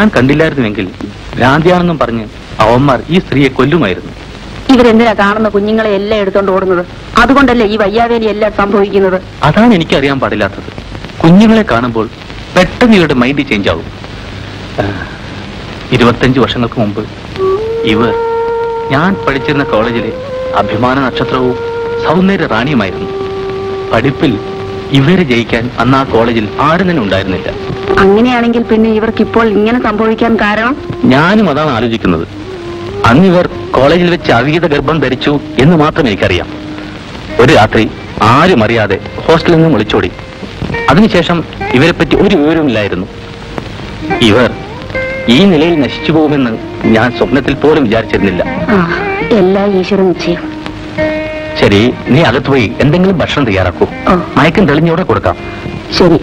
ഞാൻ കണ്ടില്ലായിരുന്നുവെങ്കിൽ ഭ്രാന്തിയാണെന്നും പറഞ്ഞ് അവന്മാർ ഈ സ്ത്രീയെ കൊല്ലുമായിരുന്നു ഇവരെന്തിനാ കാണുന്ന കുഞ്ഞുങ്ങളെ എല്ലാം എടുത്തോണ്ട് ഓടുന്നത് അതുകൊണ്ടല്ലേ ഈ വയ്യാവേലി എല്ലാം സംഭവിക്കുന്നത് അതാണ് എനിക്ക് അറിയാൻ പാടില്ലാത്തത് കുഞ്ഞുങ്ങളെ കാണുമ്പോൾ പെട്ടെന്ന് ഇവരുടെ മൈൻഡ് ചേഞ്ച് ആവും ആ, ഇരുപത്തഞ്ച് വർഷങ്ങൾക്ക് മുമ്പ് ഇവർ ഞാൻ പഠിച്ചിരുന്ന കോളേജിലെ അഭിമാന നക്ഷത്രവും സൗന്ദര്യ റാണിയുമായിരുന്നു പഠിപ്പിൽ ഇവരെ ജയിക്കാൻ അന്ന് ആ കോളേജിൽ ആരും തന്നെ ഉണ്ടായിരുന്നില്ല അങ്ങനെയാണെങ്കിൽ പിന്നെ ഇവർക്ക് ഇപ്പോൾ ഇങ്ങനെ സംഭവിക്കാൻ കാരണം ഞാനും അതാണ് ആലോചിക്കുന്നത് അന്ന് ഇവർ കോളേജിൽ വെച്ച് അവിഹിത ഗർഭം ധരിച്ചു എന്ന് മാത്രം എനിക്കറിയാം ഒരു രാത്രി ആരും അറിയാതെ ഹോസ്റ്റലിൽ നിന്നും ഒളിച്ചോടി അതിനുശേഷം ഇവരെ പറ്റി ഒരു വിവരവുമില്ലായിരുന്നു ഇവർ ഈ നിലയിൽ നശിച്ചു പോകുമെന്ന് ഞാൻ സ്വപ്നത്തിൽ പോലും വിചാരിച്ചിരുന്നില്ല ആ എല്ലാ ഈശ്വര നിശ്ചയം ശരി നീ അകത്ത് പോയി എന്തെങ്കിലും ഭക്ഷണം തയ്യാറാക്കൂ ഓ. മയക്കം തെളിഞ്ഞോടെ കൊടുക്കാം ശരി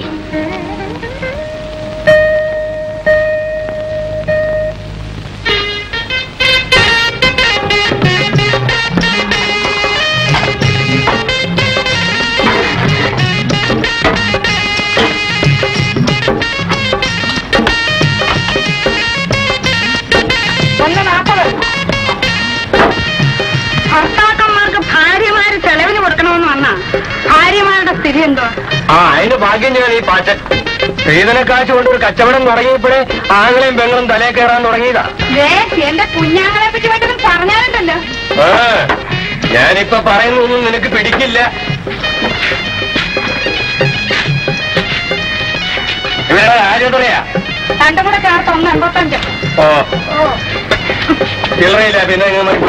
ഒന്ന് നാൽപ്പത് ഭർത്താക്കന്മാർക്ക് ഭാര്യമാര് ചെലവിന് കൊടുക്കണമെന്ന് വന്നാ ഭാര്യമാരുടെ സ്ഥിതി എന്തോ ആ അതിന് ഭാഗ്യം ഞാൻ ഈ പാച്ചൻ സ്ത്രീധനക്കാശ് കൊണ്ട് ഒരു കച്ചവടം തുടങ്ങിയപ്പോഴേ ആങ്ങളെയും പെങ്ങളും തലേ കയറാൻ തുടങ്ങിയതാ ദേ എന്റെ കുഞ്ഞാങ്ങളെ പറ്റി വല്ലതും പറഞ്ഞാലുണ്ടല്ലോ ആ, ഞാനിപ്പൊ പറയുന്നൊന്നും നിനക്ക് പിടിക്കില്ല ഇവരുടെ ആരും പറയാ രണ്ടും കൂടെ ചേർത്ത് ഒന്ന് എൺപത്തഞ്ച് ഓ ചില്ലറയില്ല പിന്നെ ഇങ്ങ് മതി.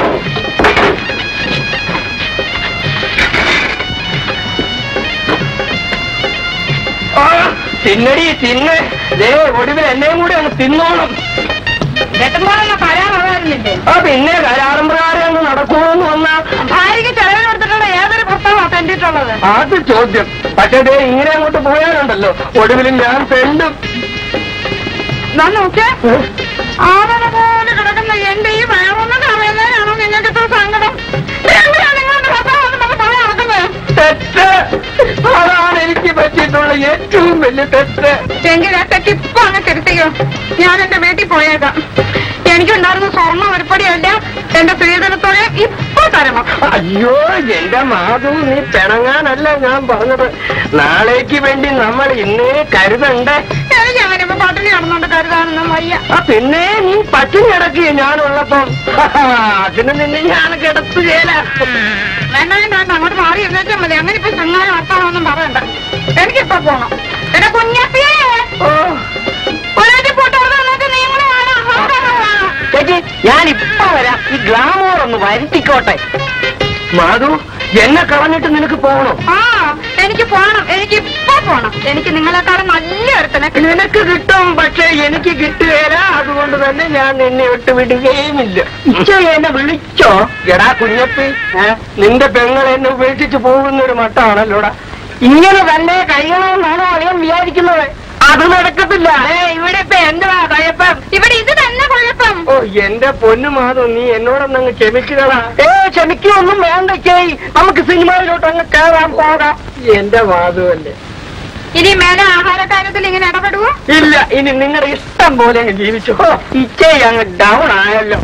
ആ, തിന്നടി തിന്ന് ദേ ഒടുവിൽ എന്നെയും കൂടി അങ്ങ് തിന്നോണം എട്ടുമ്പോഴൊന്നും കരാറുള്ളായിരുന്നില്ലേ ആ പിന്നെ കരാറും പ്രകാരം അങ്ങ് നടക്കുമെന്ന് വന്നാ ഭാര്യയ്ക്ക് ചെലവിന് കൊടുത്തിട്ടുള്ള ഏതൊരു പുസ്തകമാണ് തെണ്ടിയിട്ടുള്ളത് അത് ചോദ്യം പക്ഷേ ദേ ഇങ്ങനെ അങ്ങോട്ട് പോയാലുണ്ടല്ലോ ഒടുവിൽ ഞാൻ തെണ്ടും ഞാൻ നോക്കിയേ ആവണ പോലെ കിടക്കുന്ന എന്റെ ഈ വയറൊന്ന് കറിയുന്നതിനാണോ നിങ്ങൾക്ക് ഇത്ര സങ്കടം എന്തിനാ നിങ്ങളുടെ ഭർത്താവ് നമുക്ക് പണി നടക്കുന്നത് തെറ്റ് അതാണ് എനിക്ക് പറ്റിയിട്ടുള്ള ഏറ്റവും വലിയ തെറ്റ് എങ്കിൽ ആ തെറ്റിപ്പോ അങ്ങ് തിരുത്തിക്കോ ഞാൻ എന്റെ വീട്ടിൽ പോയേക്കാം എനിക്കുണ്ടായിരുന്ന സ്വർണ്ണ ഒരുപടിയല്ല എന്റെ സ്ത്രീധനത്തോടെ ഇപ്പൊ തരണം അയ്യോ എന്റെ മാധു നീ പിണങ്ങാനല്ല ഞാൻ പറഞ്ഞത് നാളേക്ക് വേണ്ടി നമ്മൾ ഇന്നേ കരുതണ്ടേ എനിക്ക് അങ്ങനെ ഇപ്പൊ പട്ടിണി കിടന്നുകൊണ്ട് കരുതാനൊന്നും വയ്യ ആ പിന്നെ നീ പട്ടിണി കിടക്കുക ഞാനുള്ളപ്പം അതിന് നിന്നെ ഞാൻ കിടത്തുകയില്ല വേണ്ട വേണ്ട വേണ്ട അങ്ങോട്ട് മാറി ഇരുന്നേച്ചാൽ മതി അങ്ങനെ ഇപ്പൊ ചങ്ങാനും വർത്താനൊന്നും പറയണ്ട എനിക്കിപ്പൊ പോണം എന്റെ കുഞ്ഞപ്പിയേ ഓ ഒരാഴ്ച പോട്ട് അവിടെ വന്നിട്ട് നീ കൂടെ വേണം ചേച്ചി ഞാൻ ഇപ്പൊ വരാം ഈ ഗ്ലാമോർ ഒന്ന് വരുത്തിക്കോട്ടെ മാധു എന്നെ കളഞ്ഞിട്ട് നിനക്ക് പോകണം ആ എനിക്ക് പോണം എനിക്ക് ഇപ്പൊ പോണം എനിക്ക് നിങ്ങളെക്കാളും നല്ല ഒരുത്തനെ നിനക്ക് കിട്ടും പക്ഷെ എനിക്ക് കിട്ടുകയില്ല അതുകൊണ്ട് തന്നെ ഞാൻ നിന്നെ വിട്ട് വിടുകയുമില്ല ഇച്ച എന്നെ വിളിച്ചോ എടാ കുഞ്ഞപ്പി ഏ? നിന്റെ പെങ്ങൾ എന്നെ ഉപേക്ഷിച്ച് പോകുന്ന ഒരു മട്ടാണല്ലോടാ ഇങ്ങനെ തന്നെ കഴിയണമെന്നാണോ അറിയാൻ വിചാരിക്കുന്നത് അത് നടക്കത്തില്ല ഇവിടെ ഇപ്പൊ എന്തുവാ കയപ്പം ഇവിടെ ഇത് തന്നെ കുഴപ്പം ഓ എന്റെ പൊന്നു മാധു നീ എന്നോടൊന്നങ്ങ് ക്ഷമിക്കണടാ ഏ ക്ഷമിക്കൊന്നും വേണ്ട ചേയ് നമുക്ക് സിനിമയിലോട്ട് അങ്ങ് കയറാൻ പോകാം എന്റെ മാധു അല്ലേ ഇനി മേലെ ആഹാര കാര്യത്തിൽ ഇങ്ങനെ ഇടപെടുവോ ഇല്ല ഇനി നിങ്ങളുടെ ഇഷ്ടം പോലെ അങ്ങ് ജീവിച്ചു ഓ, ഇച്ചേ അങ്ങ് ഡൗൺ ആയല്ലോ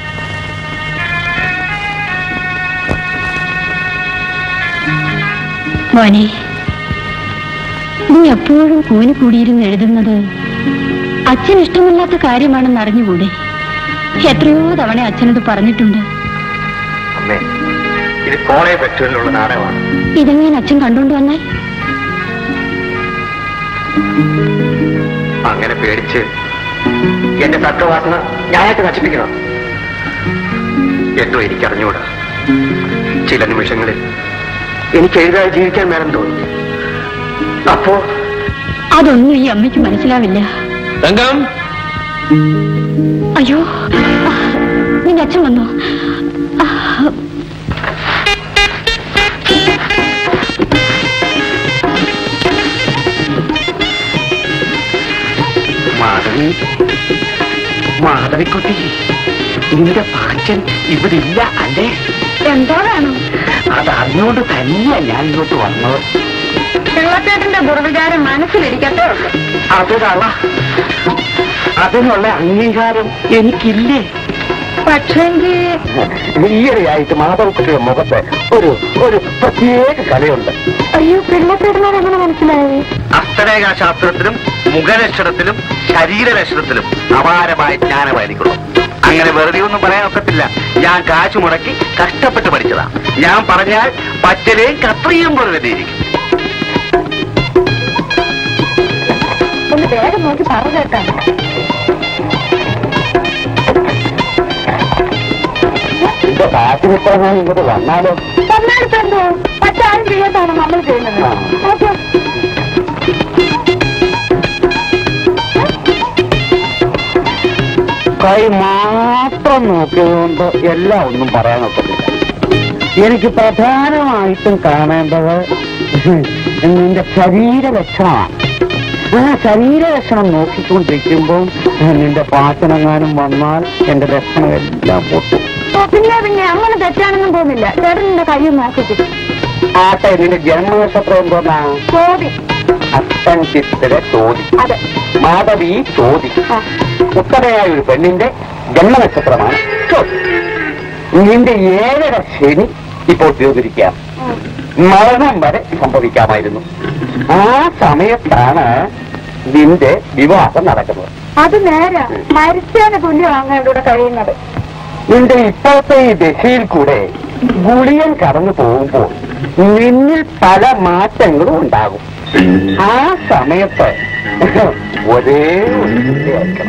മോനെ നീ എപ്പോഴും കൂനി കൂടിയിരുന്ന് എഴുതുന്നത് അച്ഛൻ ഇഷ്ടമില്ലാത്ത കാര്യമാണെന്ന് അറിഞ്ഞുകൂടെ എത്രയോ തവണ അച്ഛനത് പറഞ്ഞിട്ടുണ്ട് അമ്മേ ഇത് കോളേജ് ഫെസ്റ്റിവലിലുള്ള നാടകമാണ് ഇതെങ്ങനെ അച്ഛൻ കണ്ടുകൊണ്ട് വന്നാൽ അങ്ങനെ പേടിച്ച് എന്റെ തത്വവാസന ഞാനായിട്ട് നശിപ്പിക്കണം എന്തോ എനിക്കറിഞ്ഞൂടാ ചില നിമിഷങ്ങളിൽ എനിക്ക് എഴുതാതെ ജീവിക്കാൻ വേണം തോന്നി അപ്പോ അതൊന്നും ഈ അമ്മയ്ക്ക് മനസ്സിലാവില്ല തങ്കം അയ്യോ ആ, നിന്റെ അച്ഛൻ വന്നു ആ, മാധവി മാധവിക്കുട്ടി നിന്റെ പാച്ചൻ ഇവിടെ ഇല്ല അല്ലേ എന്തോ വേണം അത് അറിഞ്ഞുകൊണ്ട് തന്നെയാ ഞാൻ ഇങ്ങോട്ട് വന്നത് പിള്ളത്തേട്ടന്റെ ദുർവിചാരം മനസ്സിലിരിക്കത്തേ ഉള്ളൂ അത് കള അതിനുള്ള അംഗീകാരം എനിക്കില്ലേ പക്ഷേങ്കിൽ ഈയിടെയായിട്ട് മാധവക്കുട്ടിയുടെ മുഖത്ത് ഒരു ഒരു പ്രത്യേക കലയുണ്ട് അയ്യോ പിള്ളപ്പെടണോ എങ്ങനെ മനസ്സിലായി അസ്തരേഖാ ശാസ്ത്രത്തിലും മുഖലക്ഷണത്തിലും ശരീരലക്ഷണത്തിലും അപാരമായ ജ്ഞാനമായിരിക്കുള്ളൂ അങ്ങനെ വെറുതെ ഒന്നും പറയാൻ ഒക്കത്തില്ല ഞാൻ കാശ് മുടക്കി കഷ്ടപ്പെട്ട് പഠിച്ചതാ ഞാൻ പറഞ്ഞാൽ പച്ചലയും കത്രിയും പോലെ തന്നെ ഇരിക്കും ഒന്ന് വേഗം നോക്കി പറഞ്ഞു കേട്ടാണ് എന്റെ കാശ് കിട്ടാൻ ഇങ്ങോട്ട് വന്നാലോ തന്നെടുത്തോ മറ്റാരും ചെയ്യാത്താണ് നമ്മൾ ചെയ്യുന്നത് ആ. ഓക്കെ കൈ മാത്രം നോക്കിയതുകൊണ്ട് എല്ലാം ഒന്നും പറയാൻ ഒക്കത്തില്ല എനിക്ക് പ്രധാനമായിട്ടും കാണേണ്ടത് നിന്റെ ശരീരലക്ഷണമാണ് ആ ശരീരലക്ഷണം നോക്കിക്കൊണ്ടിരിക്കുമ്പോൾ നിന്റെ പാച്ചനെങ്ങാനും വന്നാൽ എന്റെ ലക്ഷണം എല്ലാം പൊട്ടും പിന്നെ പിന്നെ അങ്ങനെ തെറ്റാണെന്നും തോന്നില്ല ചേട്ടൻ നിന്റെ കൈ നോക്കിച്ചു ആട്ടെ നിന്റെ ജന്മനക്ഷത്രം എന്തോന്നാ ചോദി അത്തൻ ചിത്തിരെ ചോദി അതെ മാധവി ചോദി ആ. ഉത്തരയായ ഒരു പെണ്ണിന്റെ ജന്മനക്ഷത്രമാണ് ചോദി നിന്റെ ഏഴര ശനി ഇപ്പോൾ തീർന്നിരിക്കാം മരണം വരെ സംഭവിക്കാമായിരുന്നു ആ സമയത്താണ് നിന്റെ വിവാഹം നടക്കുന്നത് അത് നേരാ മരിച്ചതിന് തുല്യമാണ് ഇവിടെ കഴിയുന്നത് നിന്റെ ഇപ്പോഴത്തെ ഈ ദശയിൽ കൂടെ ഗുളിയൻ കടന്നു പോകുമ്പോൾ നിന്നിൽ പല മാറ്റങ്ങളും ഉണ്ടാകും ആ സമയത്ത് ഒരേ ഒരു ചിന്തയായിരിക്കണം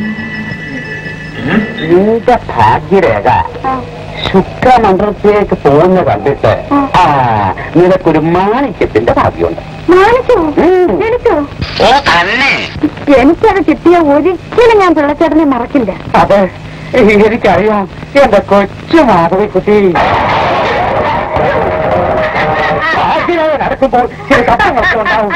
നിന്റെ ഭാഗ്യരേഖ ശുക്രമണ്ഡലത്തിലേക്ക് പോകുന്ന കണ്ടിട്ട് ആ നിനക്കൊരു മാണിക്യത്തിന്റെ ഭാഗ്യമുണ്ട് മാനിച്ചോ ഉം. എനിക്കോ ഓ തന്നെ എനിക്കത് കിട്ടിയ ഒരിക്കലും ഞാൻ പിള്ളച്ചേട്ടനെ മറക്കില്ല അതെ എനിക്കറിയാം എന്റെ കൊച്ചു മാധവിക്കുട്ടി ഭാഗ്യരേഖ നടക്കുമ്പോൾ ചില ശബ്ദങ്ങളൊക്കെ ഉണ്ടാവും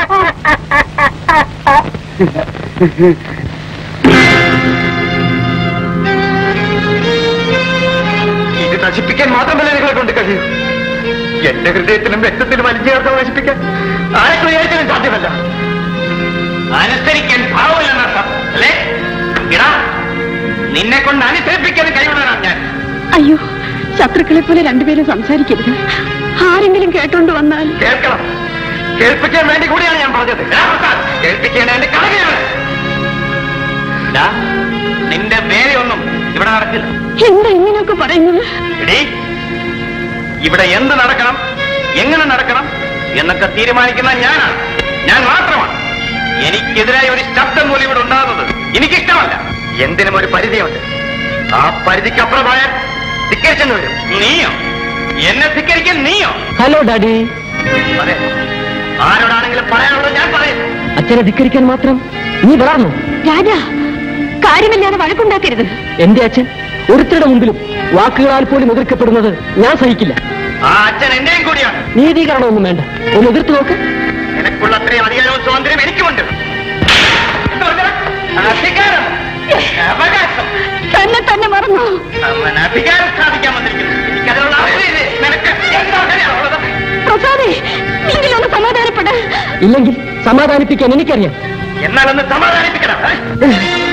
ഇത് നശിപ്പിക്കാൻ മാത്രമല്ല നിങ്ങളെ കൊണ്ട് കഴിയൂ എന്റെ ഹൃദയത്തിലും രക്തത്തിലും അലിഞ്ഞേർത്ത് നശിപ്പിക്കാൻ ആരൊക്കെ വിചാരിച്ചാലും സാധ്യമല്ല അനുസരിക്കാൻ ഭാവമില്ലെന്ന അല്ലേ ഇടാ നിന്നെ കൊണ്ട് അനുസരിപ്പിക്കാൻ കഴിവുള്ളതാണ് ഞാൻ അയ്യോ ശത്രുക്കളെ പോലെ രണ്ടുപേരും സംസാരിക്കരുത് ആരെങ്കിലും കേട്ടോണ്ട് വന്നാൽ കേൾക്കണം കേൾപ്പിക്കാൻ വേണ്ടി കൂടിയാണ് ഞാൻ പറഞ്ഞത് എടാ പ്രസാദ്, കേൾപ്പിക്കേണ്ട എന്റെ കടമയാണ് ഇടാ, നിന്റെ വേലയൊന്നും ഇവിടെ നടക്കില്ല എന്താ ഇങ്ങനെയൊക്കെ പറയുന്നത് എടീ, ഇവിടെ എന്ത് നടക്കണം എങ്ങനെ നടക്കണം എന്നൊക്കെ തീരുമാനിക്കുന്ന ഞാനാണ് ഞാൻ മാത്രമാണ് എനിക്കെതിരായ ഒരു ശബ്ദം പോലും ഇവിടെ ഉണ്ടാകുന്നത് എനിക്കിഷ്ടമല്ല എന്തിനും ഒരു പരിധിയുണ്ട് ആ പരിധിക്കപ്പുറമായാൽ ധിക്കരിച്ചെന്ന് വരും നീയോ എന്നെ ധിക്കരിക്കാൻ നീയോ ഹലോ ഡാഡി അതെ ആരോടാണെങ്കിലും പറയാനുള്ളത് ഞാൻ പറയും അച്ഛനെ ധിക്കരിക്കാൻ മാത്രം നീ വളർന്നു രാജാ കാര്യമില്ലാതെ വഴക്കുണ്ടാക്കരുത് എന്റെ അച്ഛൻ ഒരുത്തരുടെ മുമ്പിലും വാക്കുകളാൽ പോലും എതിർക്കപ്പെടുന്നത് ഞാൻ സഹിക്കില്ല ആ അച്ഛൻ എന്റെയും കൂടിയാണ് നീതീകരണമൊന്നും വേണ്ട ഒന്ന് എതിർത്ത് നോക്ക് നിനക്കുള്ള അത്രയും അധികാരവും സ്വാതന്ത്ര്യം എനിക്കുമുണ്ട് എന്ന് പറഞ്ഞാൽ അധികാരം അവകാശം തന്നെ തന്നെ മറന്നു അവൻ അധികാരം സ്ഥാപിക്കാൻ വന്നിരിക്കുന്നു എനിക്കതിനുള്ള അവസരം നിനക്ക് എന്താ അറിയാനുള്ളത് പ്രസാദേ എങ്കിലൊന്ന് സമാധാനപ്പെട ഇല്ലെങ്കിൽ സമാധാനിപ്പിക്കാൻ എനിക്കറിയാം എന്നാലൊന്ന് സമാധാനിപ്പിക്കണം ഏ?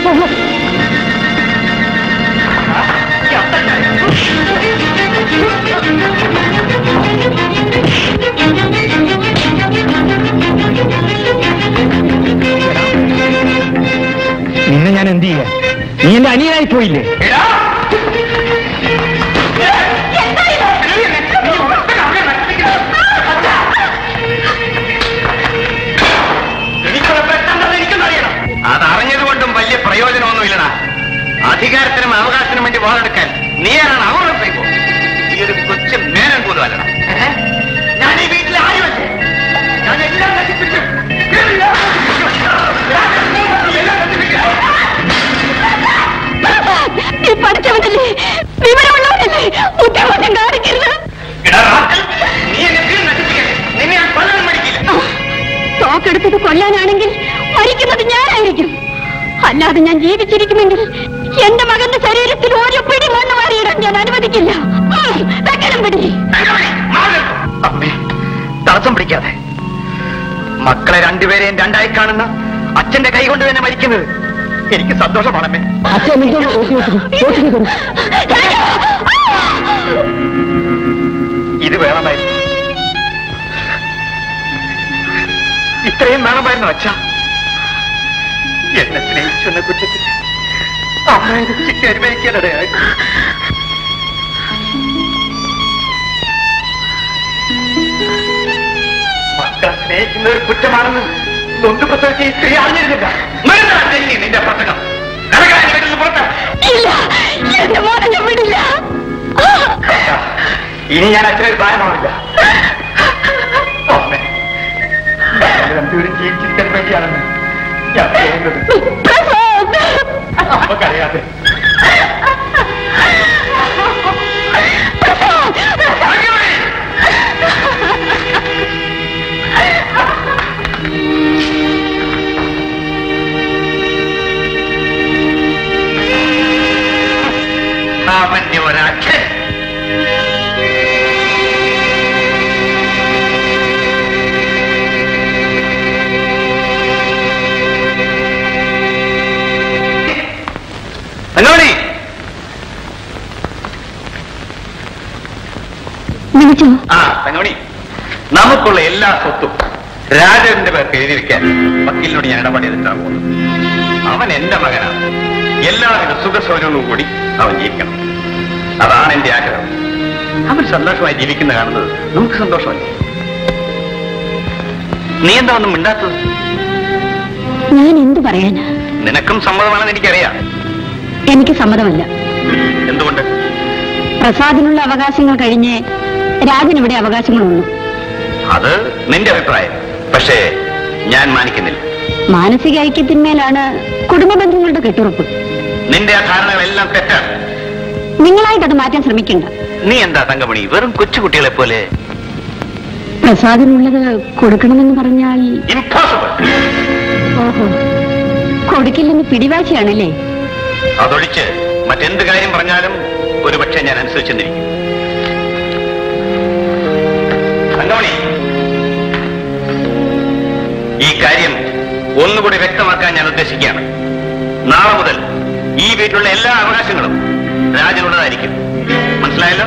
ഈ അത്തക്കാരി. നിന്നെ ഞാൻ എന്ത് ചെയ്യാ നീ എന്റെ അനിയനായി പോയില്ലേ എടാ! നീ ഉറക്കെ അവനെ നശിപ്പിക്കണം. അച്ഛാ! എനിക്കുള്ള പെട്ടെന്നത് എനിക്കൊന്നറിയണം അതറിഞ്ഞതുകൊണ്ടും വലിയ പ്രയോജനമൊന്നുമില്ലടാ അധികാരത്തിനും അവകാശത്തിനും വേണ്ടി വാളെടുക്കാൻ നീയാണ് അവർക്ക് ഈ ഒരു കൊച്ചു മേനൻ പോലും അല്ലടാ ഏ? ഞാൻ ഈ വീട്ടിലെ ആരുമല്ലേ ഞാൻ എല്ലാം നശിപ്പിച്ചു എല്ലാം നശിപ്പിച്ചു. എല്ലാം നശിപ്പിച്ചു. നീ പഠിച്ചവനല്ലേ വിവരമുള്ളവനല്ലേ ബുദ്ധിമുട്ടും കാണിക്കരുത് എടാ റാസ്കൽ, നീ എന്നെ തീർന്ന് നശിപ്പിക്കരുത്. നിന്നെ ഞാൻ കൊല്ലാൻ മടിക്കില്ല തോക്കെടുത്തത് കൊല്ലാനാണെങ്കിൽ മരിക്കുന്നത് ഞാനായിരിക്കും അല്ലാതെ ഞാൻ ജീവിച്ചിരിക്കുമെങ്കിൽ എന്റെ മകന്റെ ശരീരത്തിൽ ഒരു പിടി മണ്ണ് മാറിയിടാൻ ഞാൻ അനുവദിക്കില്ല ഉം, വെക്കണം പിടി അമ്മേ തടസ്സം പിടിക്കാതെ മക്കളെ രണ്ടുപേരെയും രണ്ടായി കാണുന്ന അച്ഛന്റെ കൈ കൊണ്ട് തന്നെ മരിക്കുന്നത് എനിക്ക് സന്തോഷമാണമ്മേ അച്ഛൻ നിൽക്കണം ഓട്ടി ഓട്ടി ഇത് വേണമായിരുന്നു ഇത്രയും വേണമായിരുന്നു അച്ഛ എന്നെ സ്നേഹിച്ചു എന്ന കുറ്റത്തിൽ അമ്മ ഇത് ശിക്ഷ അനുഭവിക്കാനിടയായി മക്കളെ സ്നേഹിക്കുന്ന ഒരു കുറ്റമാണെന്ന് നൊന്ത് പ്രസവിച്ച് ഈ സ്ത്രീ അറിഞ്ഞിരുന്നില്ല മരുന്നാണ് ചേച്ചി നിന്റെ പ്രസംഗം നടക്കാൻ വീട്ടിൽ നിന്ന് പുറത്ത് ഇല്ല എന്റെ മോനെ ഞാൻ വിടില്ല ഇനി ഞാൻ അച്ഛനൊരു പ്രായമാവില്ല അമ്മേ, ഞങ്ങൾ രണ്ടുപേരും ജീവിച്ചിരിക്കാൻ വേണ്ടിയാണെന്ന് ഞാൻ തോന്നുന്നത് നമുക്കറിയാതെ അവന്റെ ഒരച്ഛൻ അനോണി വിളിച്ചോ ആ തങ്ങമണി നമുക്കുള്ള എല്ലാ സ്വത്തും രാജന്റെ പേർക്ക് എഴുതി വെക്കാൻ വക്കീലിനോട് ഞാൻ ഇടപെടി ചെയ്തിട്ടാണ് പോകുന്നത് അവൻ എന്റെ മകനാണ് എല്ലാവിധ സുഖസൗകര്യങ്ങളും കൂടി അവൻ ജീവിക്കണം അതാണ് എന്റെ ആഗ്രഹം അവൻ സന്തോഷമായി ജീവിക്കുന്ന കാണുന്നത് നമുക്ക് സന്തോഷമല്ലേ നീ എന്താ ഒന്നും മിണ്ടാത്തത് ഞാൻ എന്തു പറയാനാ നിനക്കും സമ്മതമാണെന്ന് എനിക്കറിയാം എനിക്ക് സമ്മതമല്ല എന്തുകൊണ്ട് പ്രസാദിനുള്ള അവകാശങ്ങൾ കഴിഞ്ഞ് രാജനിവിടെ അവകാശങ്ങളുള്ളൂ അത് നിന്റെ അഭിപ്രായം പക്ഷേ ഞാൻ മാനിക്കുന്നില്ല മാനസിക ഐക്യത്തിന്മേലാണ് കുടുംബ ബന്ധങ്ങളുടെ കെട്ടുറപ്പ് നിന്റെ ആ ധാരണകളെല്ലാം തെറ്റാണ് നിങ്ങളായിട്ടത് മാറ്റാൻ ശ്രമിക്കണ്ട നീ എന്താ തങ്കമണി വെറും കൊച്ചുകുട്ടികളെ പോലെ പ്രസാദിനുള്ളത് കൊടുക്കണമെന്ന് പറഞ്ഞാൽ ഇംപോസിബിൾ ഓഹോ കൊടുക്കില്ലെന്ന് പിടിവാശിയാണല്ലേ അതൊഴിച്ച് മറ്റെന്ത് കാര്യം പറഞ്ഞാലും ഒരുപക്ഷെ ഞാൻ അനുസരിച്ചെന്നിരിക്കും തങ്കമണി ഈ കാര്യം ഒന്നുകൂടി വ്യക്തമാക്കാൻ ഞാൻ ഉദ്ദേശിക്കുകയാണ് നാളെ മുതൽ ഈ വീട്ടിലുള്ള എല്ലാ അവകാശങ്ങളും രാജനുള്ളതായിരിക്കും മനസ്സിലായല്ലോ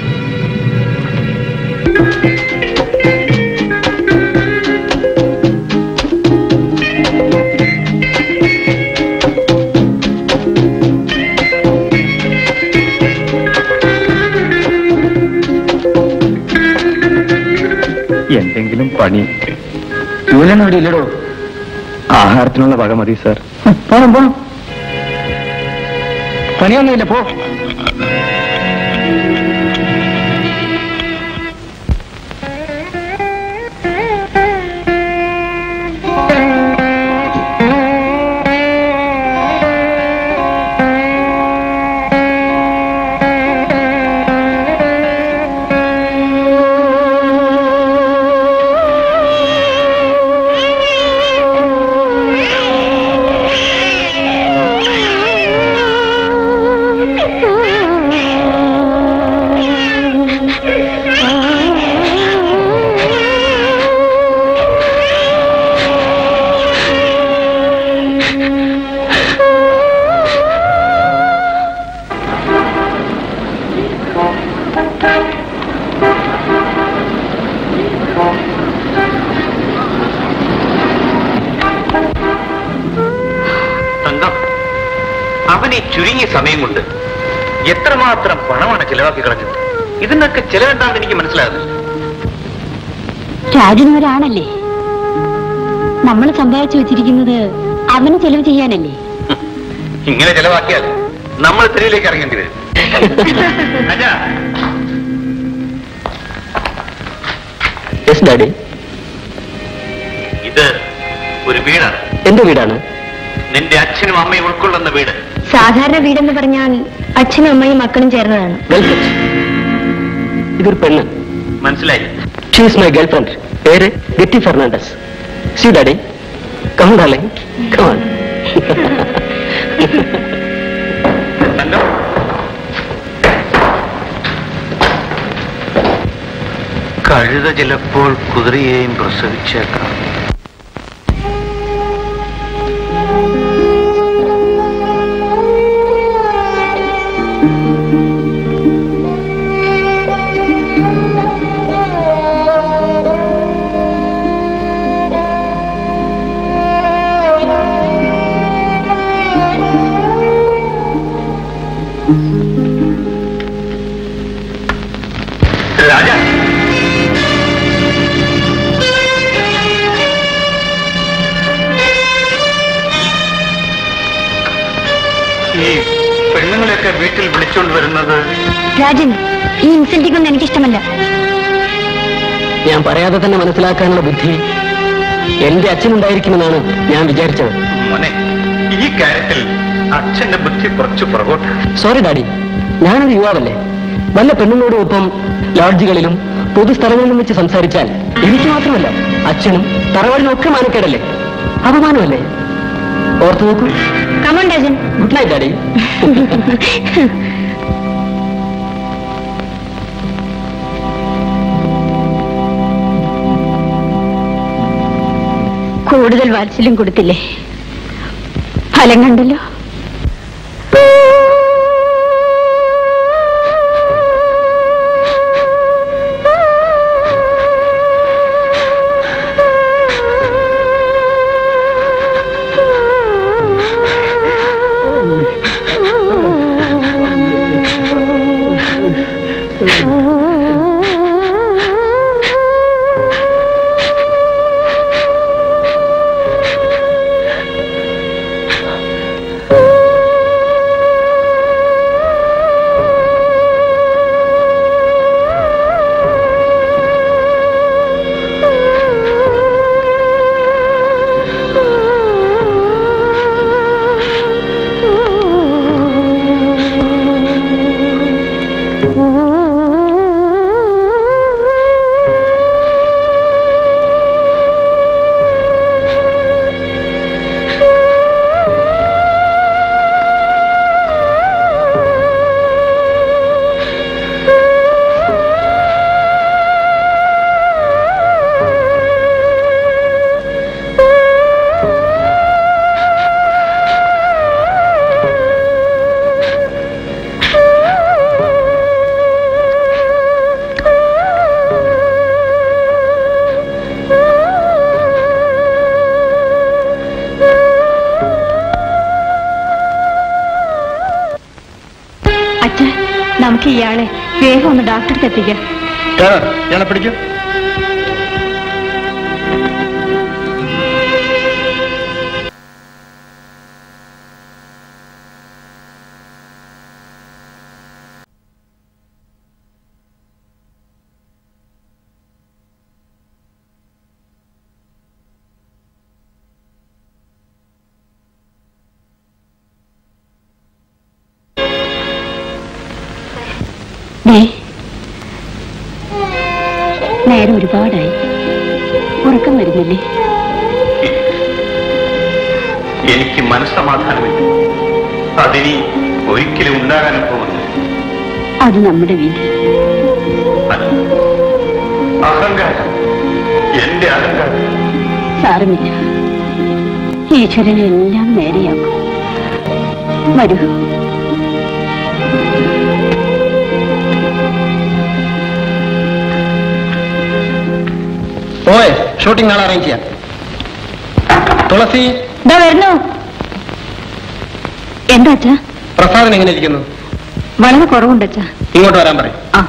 എന്തെങ്കിലും പണി ജൂലനോട് ഇല്ലടോ ആഹാരത്തിനുള്ള വക മതി സാർ പോണം പോണം പണിയൊന്നുമില്ല പോ തങ്കം അവൻ ഈ ചുരുങ്ങിയ സമയം കൊണ്ട് എത്രമാത്രം പണമാണ് ചിലവാക്കി കളഞ്ഞത് ഇതിനൊക്കെ ചിലവുണ്ടാണെന്ന് എനിക്ക് മനസ്സിലാകുന്നില്ല രാജന് ഒരാണല്ലേ നമ്മൾ സമ്പാദിച്ചു വെച്ചിരിക്കുന്നത് അവന് ചെലവ് ചെയ്യാനല്ലേ ഇങ്ങനെ ചിലവാക്കിയാൽ നമ്മൾ തെരുവിലേക്ക് ഇറങ്ങേണ്ടി വരും അച്ഛാ, യെസ് ഡാഡി ഇത് ഒരു വീടാണ് എന്റെ വീടാണ് നിന്റെ അച്ഛനും അമ്മയും ഉൾക്കൊള്ളുന്ന വീട് സാധാരണ വീടെന്ന് പറഞ്ഞാൽ അച്ഛനും അമ്മയും മക്കളും ചേർന്നതാണ് വെൽക്കം ഇതൊരു പെണ്ണ് മനസ്സിലായി ഷീസ് മൈ ഗേൾ ഫ്രണ്ട് പേര് Getty Fernandez see daddy come darling come on തങ്കം കഴുത ചിലപ്പോൾ കുതിരയെയും പ്രസവിച്ചേക്കാം ഇങ്ങനെയൊക്കെ വീട്ടിൽ വിളിച്ചുകൊണ്ട് വരുന്നത് രാജൻ ഈ ഇൻസൾട്ടിംഗ് ഒന്നും എനിക്കിഷ്ടമല്ല ഞാൻ പറയാതെ തന്നെ മനസ്സിലാക്കാനുള്ള ബുദ്ധി എന്റെ അച്ഛനുണ്ടായിരിക്കുമെന്നാണ് ഞാൻ വിചാരിച്ചത് മോനെ ഈ കാര്യത്തിൽ അച്ഛന്റെ ബുദ്ധി കുറച്ച് പുറകോട്ട് സോറി ഡാഡി ഞാനൊരു യുവാവല്ലേ വല്ല പെണ്ണുങ്ങളോടും ഒപ്പം ലോഡ്ജുകളിലും പൊതുസ്ഥലങ്ങളിലും വെച്ച് സംസാരിച്ചാൽ എനിക്ക് മാത്രമല്ല അച്ഛനും തറവാടിനും ഒക്കെ മാനക്കേടല്ലേ അപമാനമല്ലേ ഓർത്തു നോക്കൂ come on Rajan good night daddy കൂടുതൽ വാത്സല്യം കൊടുത്തില്ലേ ഫലം കണ്ടല്ലോ അച്ഛ നമുക്ക് ഇയാളെ വേഗം ഒന്ന് ഡോക്ടർക്ക് എത്തിക്കാം ഇയാളെ പിടിക്കും ദേ, നേരം ഒരുപാടായി ഉറക്കം വരുന്നില്ലേ എനിക്ക് മനസ്സമാധാനമില്ല അതിനി ഒരിക്കലും ഉണ്ടാകാനും പോകുന്നു അത് നമ്മുടെ വിധി അല്ല. അഹങ്കാരം എന്റെ അഹങ്കാരം സാരമില്ല ഈശ്വരനെ എല്ലാം നേരെയാക്കും വരൂ ഓയെ ഷൂട്ടിംഗ് നാളെ അറേഞ്ച് ചെയ്യാം തുളസി ഇതാ വരുന്നു എന്താ അച്ഛാ പ്രസാദൻ എങ്ങനെ ഇരിക്കുന്നു വളരെ കുറവുണ്ട് അച്ഛാ ഇങ്ങോട്ട് വരാൻ പറയും ആ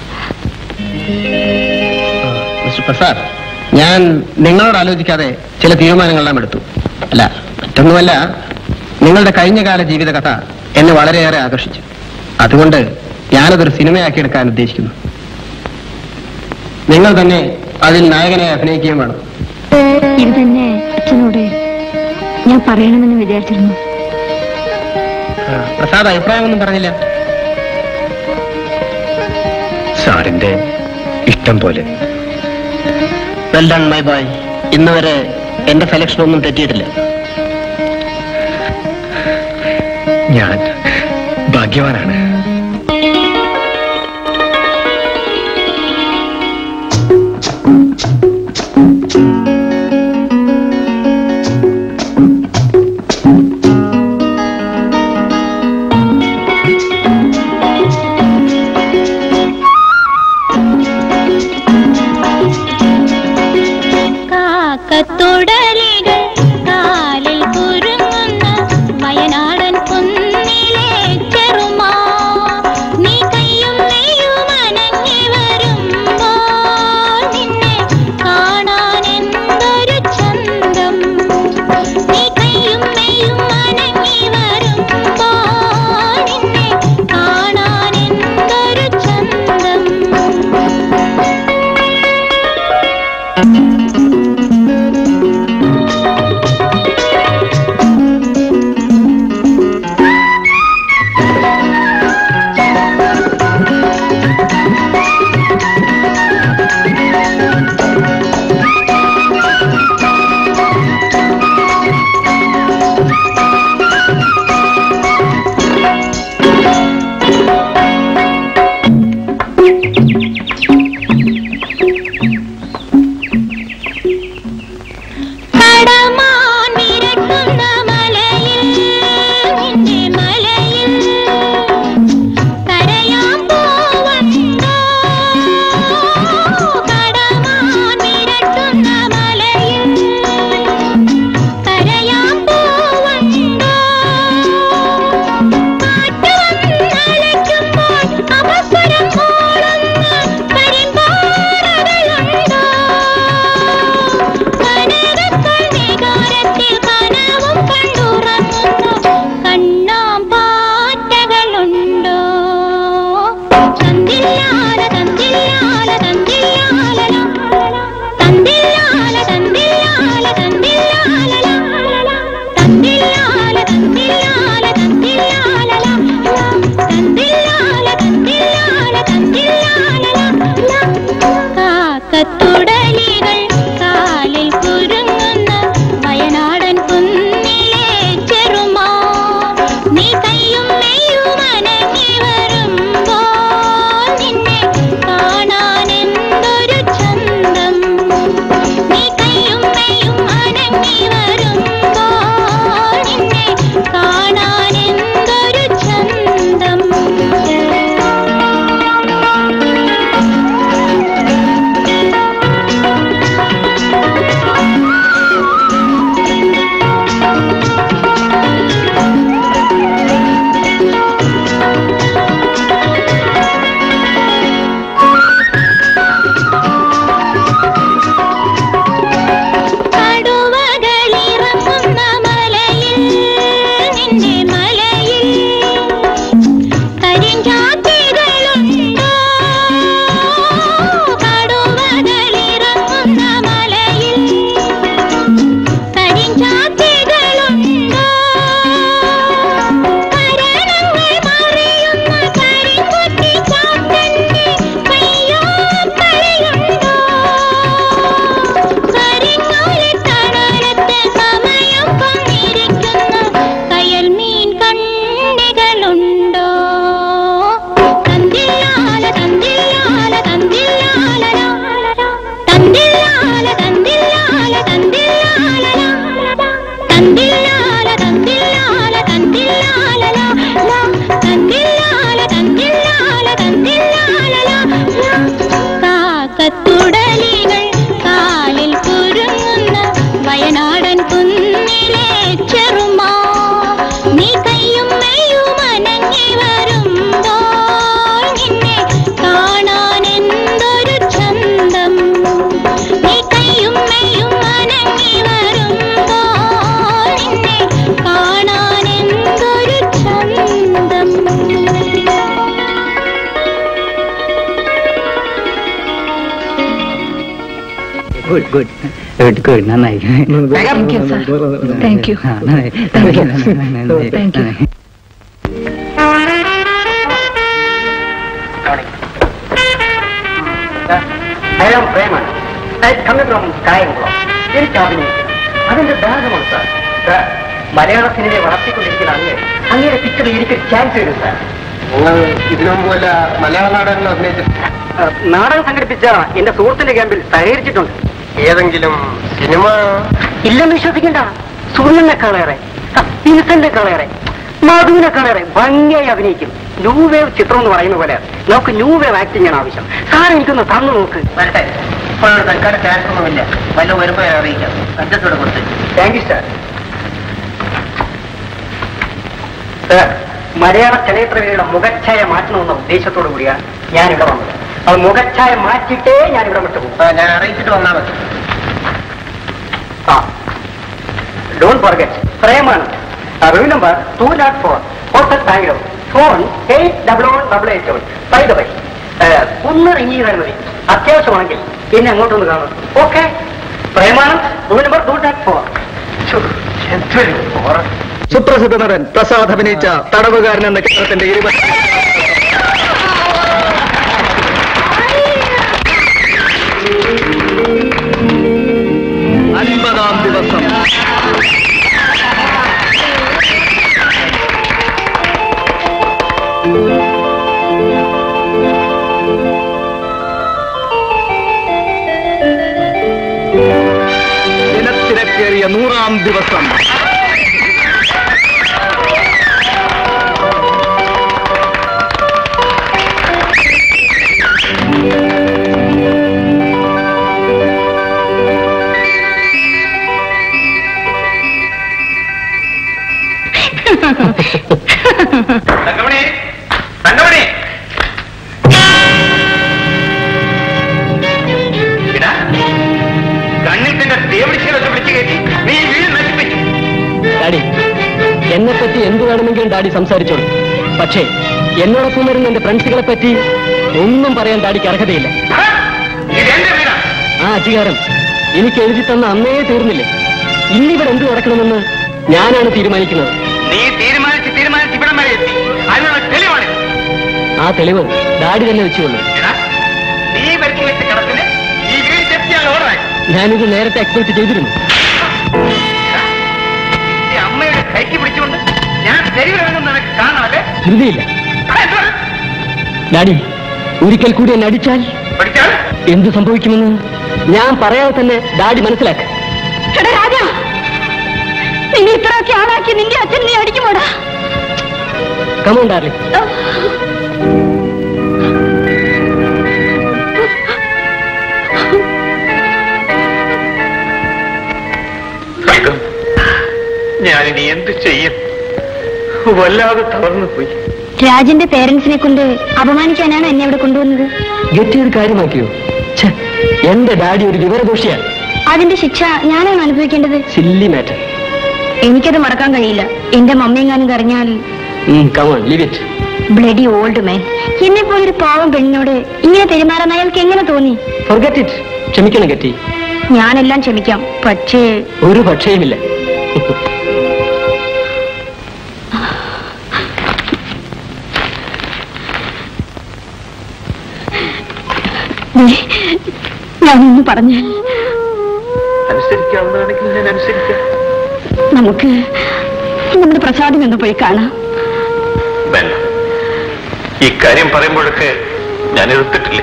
മിസ്റ്റർ പ്രസാദ് ഞാൻ നിങ്ങളോട് ആലോചിക്കാതെ ചില തീരുമാനങ്ങളെല്ലാം എടുത്തു അല്ല മറ്റൊന്നുമല്ല നിങ്ങളുടെ കഴിഞ്ഞകാല ജീവിത കഥ എന്നെ വളരെയേറെ ആകർഷിച്ചു അതുകൊണ്ട് ഞാനതൊരു സിനിമയാക്കി എടുക്കാൻ ഉദ്ദേശിക്കുന്നു നിങ്ങൾ തന്നെ അതിൽ നായകനെ അഭിനയിക്കുകയും വേണം ഇത് തന്നെ അച്ഛനോട് ഞാൻ പറയണമെന്ന് വിചാരിച്ചിരുന്നു ആ, പ്രസാദ് അഭിപ്രായമൊന്നും പറഞ്ഞില്ല സാറിന്റെ ഇഷ്ടം പോലെ വെൽ ഡൺ മൈ ബോയ് ഇന്ന് വരെ എന്റെ സെലക്ഷൻ ഒന്നും തെറ്റിയിട്ടില്ല ഞാൻ ഭാഗ്യവാനാണ് കാക്കത്തുടലികൾ കാലിൽ കുരുങ്ങുന്ന വയനാടൻ കുന്നിലെ ചെറുമാ നീ കയ്യും നെയ്യും അനങ്ങി വരുമ്പോൾ നിന്നെ കാണാൻ എൻ ഗുഡ് ഗുഡ് ഗുഡ് ഗുഡ് നന്നായി Thank you, sir. Thank you. ആ, നന്നായി. Thank you. നന്നായി, നന്നായി, Thank you. നന്നായി. അയാൾ പ്രേമാണ് ഫ്രം കായംകുളം എനിക്ക് അഭിനയിക്കണം അതിന്റെ ദാഹമാണ് സാർ സാർ മലയാള സിനിമയെ വളർത്തിക്കൊണ്ടിരിക്കുന്ന അങ്ങ് അങ്ങയുടെ പിക്ചറിൽ എനിക്ക് ചാൻസ് തരും സാർ നിങ്ങൾ ഇതിനു മുമ്പ് വല്ല മലയാള നാടകങ്ങൾ അഭിനയിച്ചു നാടകം സംഘടിപ്പിച്ച എന്റെ സുഹൃത്തിന്റെ ക്യാമ്പിൽ സഹകരിച്ചിട്ടുണ്ട് ഏതെങ്കിലും സിനിമ ഇല്ലെന്ന് വിശ്വസിക്കണ്ട സുഹൃത്തിനെക്കാളേറെ ഇന്നസെന്റിനെക്കാളേറെ മധുവിനെക്കാളേറെ ഭംഗിയായി അഭിനയിക്കും ന്യൂ വേവ് ചിത്രം എന്ന് പറയുന്ന പോലെ നമുക്ക് ന്യൂ വേവ് ആക്ടിംഗ് ആണ് ആവശ്യം സാർ എനിക്കൊന്ന് തന്നു നോക്ക് വരട്ടെ ഇപ്പോൾ തൽക്കാലം ക്യാഷ് ഒന്നുമില്ല വല്ല വരുമ്പോ അറിയിക്കാം അഞ്ചത്തോടെ കൊടുത്ത് താങ്ക് യു സാർ സാർ മലയാള ചലച്ചിത്രവേദിയുടെ മുഖച്ഛായ മാറ്റണമെന്ന ഉദ്ദേശത്തോടു കൂടിയാണ് ഞാനിവിടെ വന്നത് അത് മുഖച്ഛായ മാറ്റിയിട്ടേ ഞാനിവിടെ വിട്ടു പോകും ഞാൻ അറിയിച്ചിട്ട് വന്നാൽ മതി ആ ഡോണ്ട് ഫോർഗെറ്റ് പ്രേമാണ് room number two nought four hotel Bangalore phone eight double one double eight seven by the by ഒന്ന് റിങ് ചെയ്താൽ മതി അത്യാവശ്യമാണെങ്കിൽ എന്നെ അങ്ങോട്ടൊന്ന് കാണും ഓക്കെ പ്രേമാനം room number two nought four സുപ്രസിദ്ധ നടൻ പ്രസാദ് അഭിനയിച്ച തടവുകാരൻ എന്ന ചിത്രത്തിന്റെ ഇരുപത്തി അൻപതാം ദിവസം ജനത്തിരക്കേറിയ നൂറാം ദിവസം തങ്കമണി തങ്കമണി എടാ, കണ്ണിൽ തന്നെ തേവിടിച്ചതൊക്കെ വിളിച്ചു കയറ്റി നീ വീട് നശിപ്പിച്ചു ഡാഡി എന്നെ പറ്റി എന്ത് വേണമെങ്കിലും ഡാഡി സംസാരിച്ചോളൂ പക്ഷേ എന്നോടൊപ്പം വരുന്ന എന്റെ ഫ്രണ്ട്സുകളെ പറ്റി ഒന്നും പറയാൻ ഡാഡിക്ക് അർഹതയില്ല ഇത് എന്റെ വീടാ ആ അധികാരം എനിക്ക് എഴുതി തന്ന അന്നേ തീർന്നില്ലേ ഇന്നിവിടെ എന്ത് നടക്കണമെന്ന് ഞാനാണ് തീരുമാനിക്കുന്നത് നീ തീരുമാനിച്ച് തീരുമാനിച്ച് ഇവിടം വരെ എത്തി അതിനുള്ള തെളിവാണ് ആ തെളിവ് ഡാഡി തന്നെ വെച്ചുകൊള്ളു എടാ, നീ വരുത്തി വെച്ച കടത്തിന് ഈ വീട് ജപ്തി ചെയ്യാൻ ഓർഡറായി ഞാനിത് നേരത്തെ എക്സ്പെക്ട് ചെയ്തിരുന്നു ഈ അമ്മയുടെ കൈക്ക് പിടിച്ചുകൊണ്ട് ഞാൻ തെരുവിലിറങ്ങുന്ന നിനക്ക് കാണാതെ ധൃതിയില്ല ഡാഡി ഒരിക്കൽ കൂടി എന്നെ അടിച്ചാൽ പഠിച്ചാൽ എന്ത് സംഭവിക്കുമെന്ന് ഞാൻ പറയാതെ തന്നെ ഡാഡി മനസ്സിലാക്കുക എടാ രാജ നിങ്ങൾ ഇത്രയൊക്കെ ആളാക്കി നിന്റെ അച്ഛൻ നീ അടിക്കുമോടാ കമോൺ ഡാർലി തങ്കം ഞാനിനി എന്ത് ചെയ്യും വല്ലാതെ തളർന്നു പോയി രാജന്റെ പേരൻസിനെ കൊണ്ട് അപമാനിക്കാനാണ് എന്നെ ഇവിടെ കൊണ്ടുവന്നത് ഗെറ്റ് ചെയ്ത് കാര്യമാക്കിയോ ഛെ, എന്റെ ഡാഡി ഒരു വിവരദോഷിയാണ് അതിന്റെ ശിക്ഷ ഞാനാണ് അനുഭവിക്കേണ്ടത് സില്ലി മാറ്റർ എനിക്കത് മറക്കാൻ കഴിയില്ല എന്റെ മമ്മിയെങ്ങാനും കറിഞ്ഞാൽ come on leave it bloody old man എന്നെ പോലൊരു പാവം പെണ്ണിനോട് ഇങ്ങനെ പെരുമാറാൻ അയാൾക്ക് എങ്ങനെ തോന്നി ഫർഗറ്റ് ഇറ്റ് ക്ഷമിക്കണം ഗറ്റി ഞാനെല്ലാം ക്ഷമിക്കാം പക്ഷേ ഒരു പക്ഷേയുമില്ല ദേ, ഞാനൊന്ന് പറഞ്ഞാൽ അനുസരിക്കാവുന്നതാണെങ്കിൽ ഞാൻ അനുസരിക്കാം നമുക്ക് നമ്മുടെ പ്രസാദം എന്ന് പോയി കാണാം വേണ്ട ഇക്കാര്യം പറയുമ്പോഴൊക്കെ ഞാൻ എതിർത്തിട്ടില്ലേ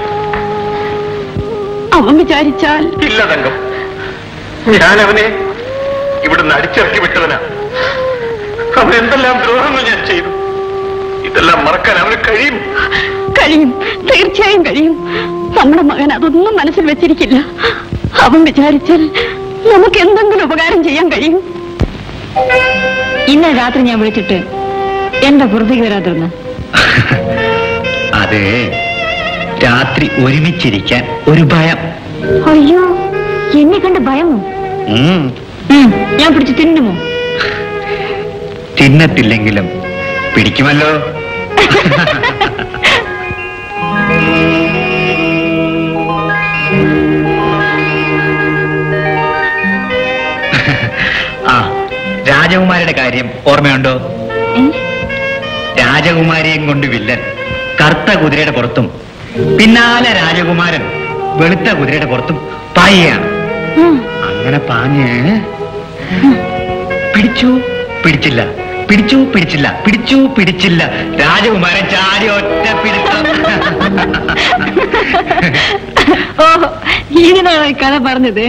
അവൻ വിചാരിച്ചാൽ ഇല്ല തങ്കം ഞാൻ അവനെ ഇവിടുന്ന് അടിച്ചിറക്കി വിട്ടവനാ അവൻ എന്തെല്ലാം ദ്രോഹങ്ങൾ ഞാൻ ചെയ്തു ഇതെല്ലാം മറക്കാൻ അവന് കഴിയും കഴിയും തീർച്ചയായും കഴിയും നമ്മുടെ മകൻ അതൊന്നും മനസ്സിൽ വെച്ചിരിക്കില്ല അവൻ വിചാരിച്ചാൽ നമുക്ക് എന്തെങ്കിലും ഉപകാരം ചെയ്യാൻ കഴിയും ഇന്നലെ രാത്രി ഞാൻ വിളിച്ചിട്ട് എന്റെ പുറത്തേക്ക് വരാതിരുന്നു അത് രാത്രി ഒരുമിച്ചിരിക്കാൻ ഒരു ഭയം അയ്യോ എന്നെ കണ്ട് ഭയമോ ഉം, ഉം, ഞാൻ പിടിച്ച് തിന്നുമോ തിന്നത്തില്ലെങ്കിലും പിടിക്കുമല്ലോ രാജകുമാരിയുടെ കാര്യം ഓർമ്മയുണ്ടോ രാജകുമാരിയും കൊണ്ട് വില്ലൻ കറുത്ത കുതിരയുടെ പുറത്തും പിന്നാലെ രാജകുമാരൻ വെളുത്ത കുതിരയുടെ പുറത്തും പായുകയാണ് അങ്ങനെ പാഞ്ഞ് പിടിച്ചു പിടിച്ചില്ല പിടിച്ചു പിടിച്ചില്ല പിടിച്ചു പിടിച്ചില്ല രാജകുമാരൻ ചാടി ഒറ്റ പിടിത്തം ഓ ഇതിനാണോ ഈ കഥ പറഞ്ഞത്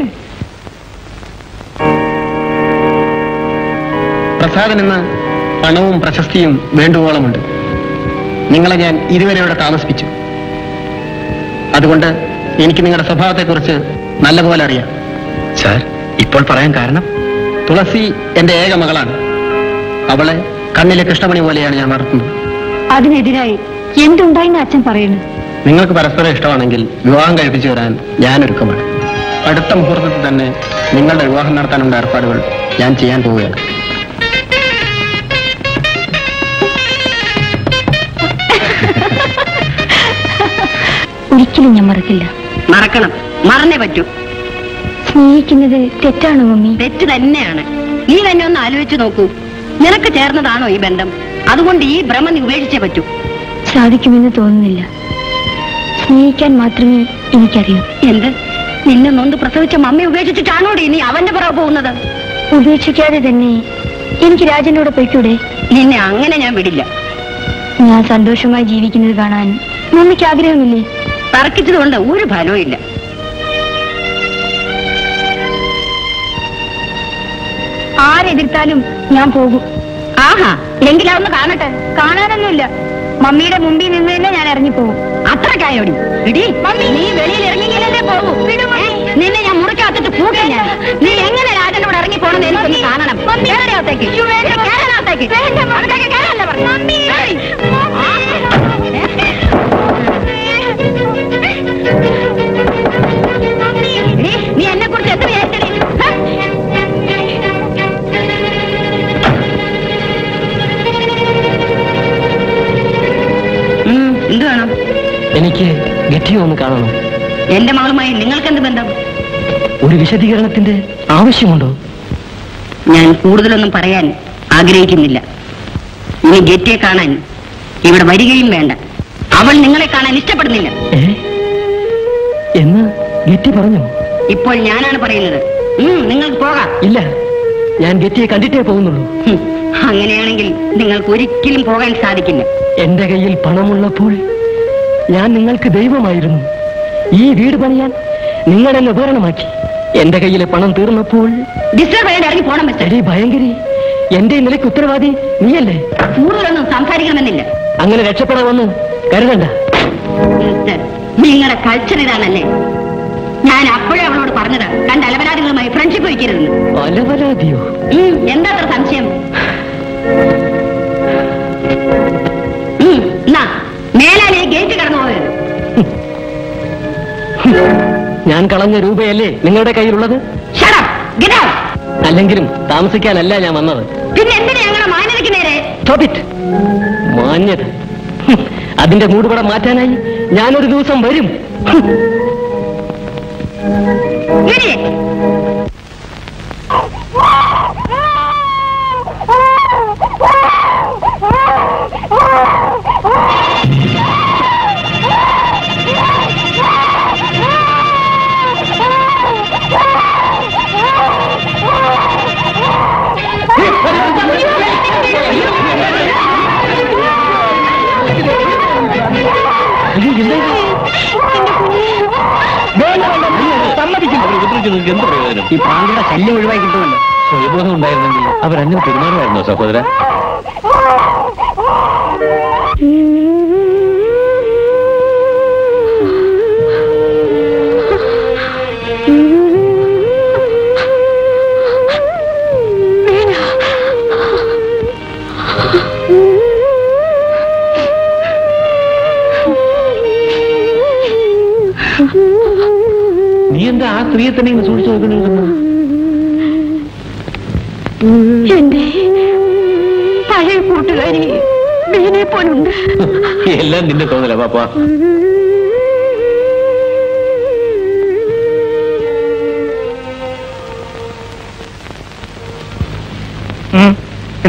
പ്രസാദനെന്ന് പണവും പ്രശസ്തിയും വേണ്ടുവോളമുണ്ട് നിങ്ങളെ ഞാൻ ഇതുവരെ ഇവിടെ താമസിപ്പിച്ചു അതുകൊണ്ട് എനിക്ക് നിങ്ങളുടെ സ്വഭാവത്തെക്കുറിച്ച് നല്ലപോലെ അറിയാം സാർ ഇപ്പോൾ പറയാൻ കാരണം തുളസി എന്റെ ഏക മകളാണ് അവളെ കണ്ണിലെ കൃഷ്ണമണി പോലെയാണ് ഞാൻ വളർത്തുന്നത് അതിനെതിരായി എന്തുണ്ടായിന്ന് അച്ഛൻ പറയുന്നു നിങ്ങൾക്ക് പരസ്പരം ഇഷ്ടമാണെങ്കിൽ വിവാഹം കഴിപ്പിച്ചു തരാൻ ഞാൻ ഒരുക്കമാണ് അടുത്ത മുഹൂർത്തത്തിൽ തന്നെ നിങ്ങളുടെ വിവാഹം നടത്താനുള്ള ഏർപ്പാടുകൾ ഞാൻ ചെയ്യാൻ പോവുകയാണ് ഒരിക്കലും ഞാൻ മറക്കില്ല മറക്കണം മറന്നേ പറ്റൂ സ്നേഹിക്കുന്നത് തെറ്റാണോ മമ്മി തെറ്റ് തന്നെയാണ് നീ തന്നെ ഒന്ന് ആലോചിച്ച് നോക്കൂ നിനക്ക് ചേർന്നതാണോ ഈ ബന്ധം അതുകൊണ്ട് ഈ ഭ്രമ നീ ഉപേക്ഷിച്ചേ പറ്റൂ സാധിക്കുമെന്ന് തോന്നുന്നില്ല സ്നേഹിക്കാൻ മാത്രമേ എനിക്കറിയൂ എന്ത് നിന്നെ നൊന്ത് പ്രസവിച്ച മമ്മി ഉപേക്ഷിച്ചിട്ടാണോടി നീ അവന്റെ പുറകെ പോകുന്നത് ഉപേക്ഷിക്കാതെ തന്നെ എനിക്ക് രാജനോട് പൊയ്ക്കൂടെ നിന്നെ അങ്ങനെ ഞാൻ വിടില്ല ഞാൻ സന്തോഷമായി ജീവിക്കുന്നത് കാണാൻ മമ്മിക്ക് ആഗ്രഹമില്ലേ തർക്കിച്ചതുകൊണ്ട് ഒരു ഫലവും ഇല്ല ആരെതിർത്താലും ഞാൻ പോകും ആഹാ എങ്കിലൊന്ന് കാണട്ടെ കാണാനൊന്നുമില്ല മമ്മിയുടെ മുമ്പിൽ നിന്ന് തന്നെ ഞാൻ ഇറങ്ങിപ്പോകും അത്രക്കായോടി ഇടി നീ വെളിയിൽ ഇറങ്ങിയെങ്കിലല്ലേ പോകൂ ഏ, നിന്നെ ഞാൻ മുറിക്കകത്തിട്ട് പൂട്ടാൻ ഞാൻ നീ എങ്ങനെ രാജനോട് ഇറങ്ങി പോണെന്ന് എനിക്കൊന്ന് കാണണം കേരളത്തേക്ക് കേരളത്തേക്ക് കേരളല്ലേ പറഞ്ഞു നീ എന്നെ കുറിച്ച് എത്ര വിചാരിച്ചടി എന്ത് വേണം എനിക്ക് ഗറ്റിയെ ഒന്ന് കാണണം എന്റെ മകളുമായി നിങ്ങൾക്കെന്ത് ബന്ധം ഒരു വിശദീകരണത്തിന്റെ ആവശ്യമുണ്ടോ ഞാൻ കൂടുതലൊന്നും പറയാൻ ആഗ്രഹിക്കുന്നില്ല ഇനി ഗെറ്റിയെ കാണാൻ ഇവിടെ വരികയും വേണ്ട അവൾ നിങ്ങളെ കാണാൻ ഇഷ്ടപ്പെടുന്നില്ല ഏ എന്ന് ഗറ്റി പറഞ്ഞു ഇപ്പോൾ ഞാനാണ് പറയുന്നത് ഉം, നിങ്ങൾക്ക് പോകാം ഇല്ല ഞാൻ ഗറ്റിയെ കണ്ടിട്ടേ പോകുന്നുള്ളൂ ഹും, അങ്ങനെയാണെങ്കിൽ നിങ്ങൾക്ക് ഒരിക്കലും പോകാൻ സാധിക്കില്ല എന്റെ കയ്യിൽ പണമുള്ളപ്പോൾ ഞാൻ നിങ്ങൾക്ക് ദൈവമായിരുന്നു ഈ വീട് പണിയാൻ നിങ്ങൾ എന്നെ ഉപകരണമാക്കി എന്റെ കയ്യിലെ പണം തീർന്നപ്പോൾ ഡിസ്റ്റർബ് ചെയ്യാൻ ഇറങ്ങി പോണം മിസ്റ്റർ എടീ ഭയങ്കരി എന്റെ ഈ നിലയ്ക്ക് ഉത്തരവാദി നീയല്ലേ കൂടുതലൊന്നും സംസാരിക്കണമെന്നില്ല അങ്ങനെ രക്ഷപ്പെടാമെന്ന് കരുതണ്ട മിസ്റ്റർ നിങ്ങളുടെ കൾച്ചർ ഇതാണല്ലേ ഞാൻ അപ്പോഴേ അവളോട് പറഞ്ഞത് കണ്ട അലവരാദികളുമായി ഫ്രണ്ട്ഷിപ്പ് വയ്ക്കരുതെന്ന് അലവലാതിയോ ഉം, എന്താ അത്ര സംശയം ഉം, എന്നാ മേലാലെ ഗേറ്റ് കടന്നു പോയത് ഞാൻ കളഞ്ഞ രൂപയല്ലേ നിങ്ങളുടെ കയ്യിലുള്ളത് അല്ലെങ്കിലും താമസിക്കാനല്ല ഞാൻ വന്നത് പിന്നെ എന്തിനാ ഞങ്ങളെ മാന്യതയ്ക്ക് നേരെ Stop it. മാന്യത ഹും, അതിന്റെ മൂടുപടം മാറ്റാനായി ഞാനൊരു ദിവസം വരും ഹും. ഇടിയെ. ഈ പാമ്പിയുടെ ശല്യം ഒഴിവായി കിട്ടുമല്ലോ സ്വയബോധം ഉണ്ടായിരുന്നെങ്കിൽ അവരങ്ങനെ പെരുമാറുമായിരുന്നോ സഹോദര നീ എന്താ ആ സ്ത്രീയെ തന്നെ ഇങ്ങനെ സൂക്ഷിച്ചു നോക്കണില്ലെന്ന് എന്റെ പഴയ കൂട്ടുകാരി മീനെ പോലുണ്ട് എല്ലാം നിന്റെ തോന്നല പാപ്പ ഉം.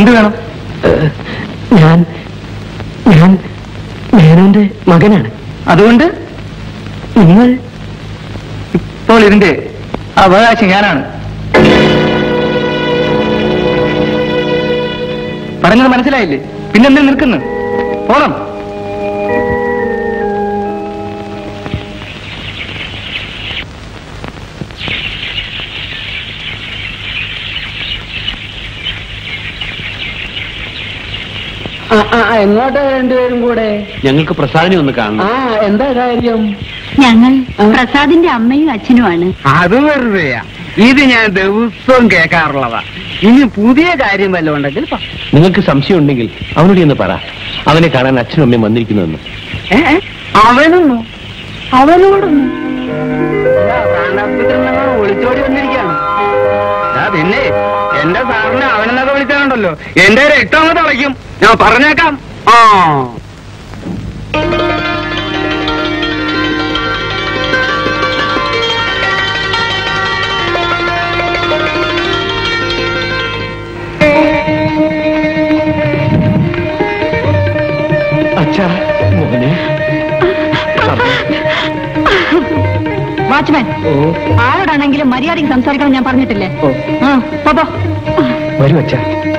എന്ത് വേണം ഞാൻ ഞാൻ മേനോന്റെ മകനാണ് അതുകൊണ്ട് നിങ്ങൾ ഇപ്പോൾ ഇതിന്റെ അവകാശം ഞാനാണ് പറഞ്ഞത് മനസ്സിലായില്ലേ പിന്നെന്തിൽ നിൽക്കുന്നു പോണം എങ്ങോട്ടാ രണ്ടുപേരും കൂടെ ഞങ്ങൾക്ക് പ്രസാദിനെ ഒന്ന് കാണണം ആ എന്താ കാര്യം ഞങ്ങൾ പ്രസാദിന്റെ അമ്മയും അച്ഛനുമാണ് അത് വെറുതെയാ ഇത് ഞാൻ ദിവസവും കേൾക്കാറുള്ളതാ ഇനി പുതിയ കാര്യം വല്ലതും ഉണ്ടെങ്കിൽ പറ. നിങ്ങൾക്ക് സംശയം ഉണ്ടെങ്കിൽ അവനോട് ഒന്ന് പറ അവനെ കാണാൻ അച്ഛനും അമ്മയും വന്നിരിക്കുന്നുവെന്ന് ഏ? അവനൊന്നു അവനോടൊന്നു ഒളിച്ചോടി വന്നിരിക്കാണ് പിന്നെ എന്റെ സാറിനെ അവനെന്നൊക്കെ വിളിച്ചാലുണ്ടല്ലോ എന്റെ രക്തം അങ്ങ് തിളയ്ക്കും ഞാൻ പറഞ്ഞേക്കാം ആ അച്ഛാ മോനെ വാച്ച്മാൻ ആരോടാണെങ്കിലും മര്യാദയ്ക്ക് സംസാരിക്കണം ഞാൻ പറഞ്ഞിട്ടില്ലേ ആ പോ, പോ വരൂ അച്ഛാ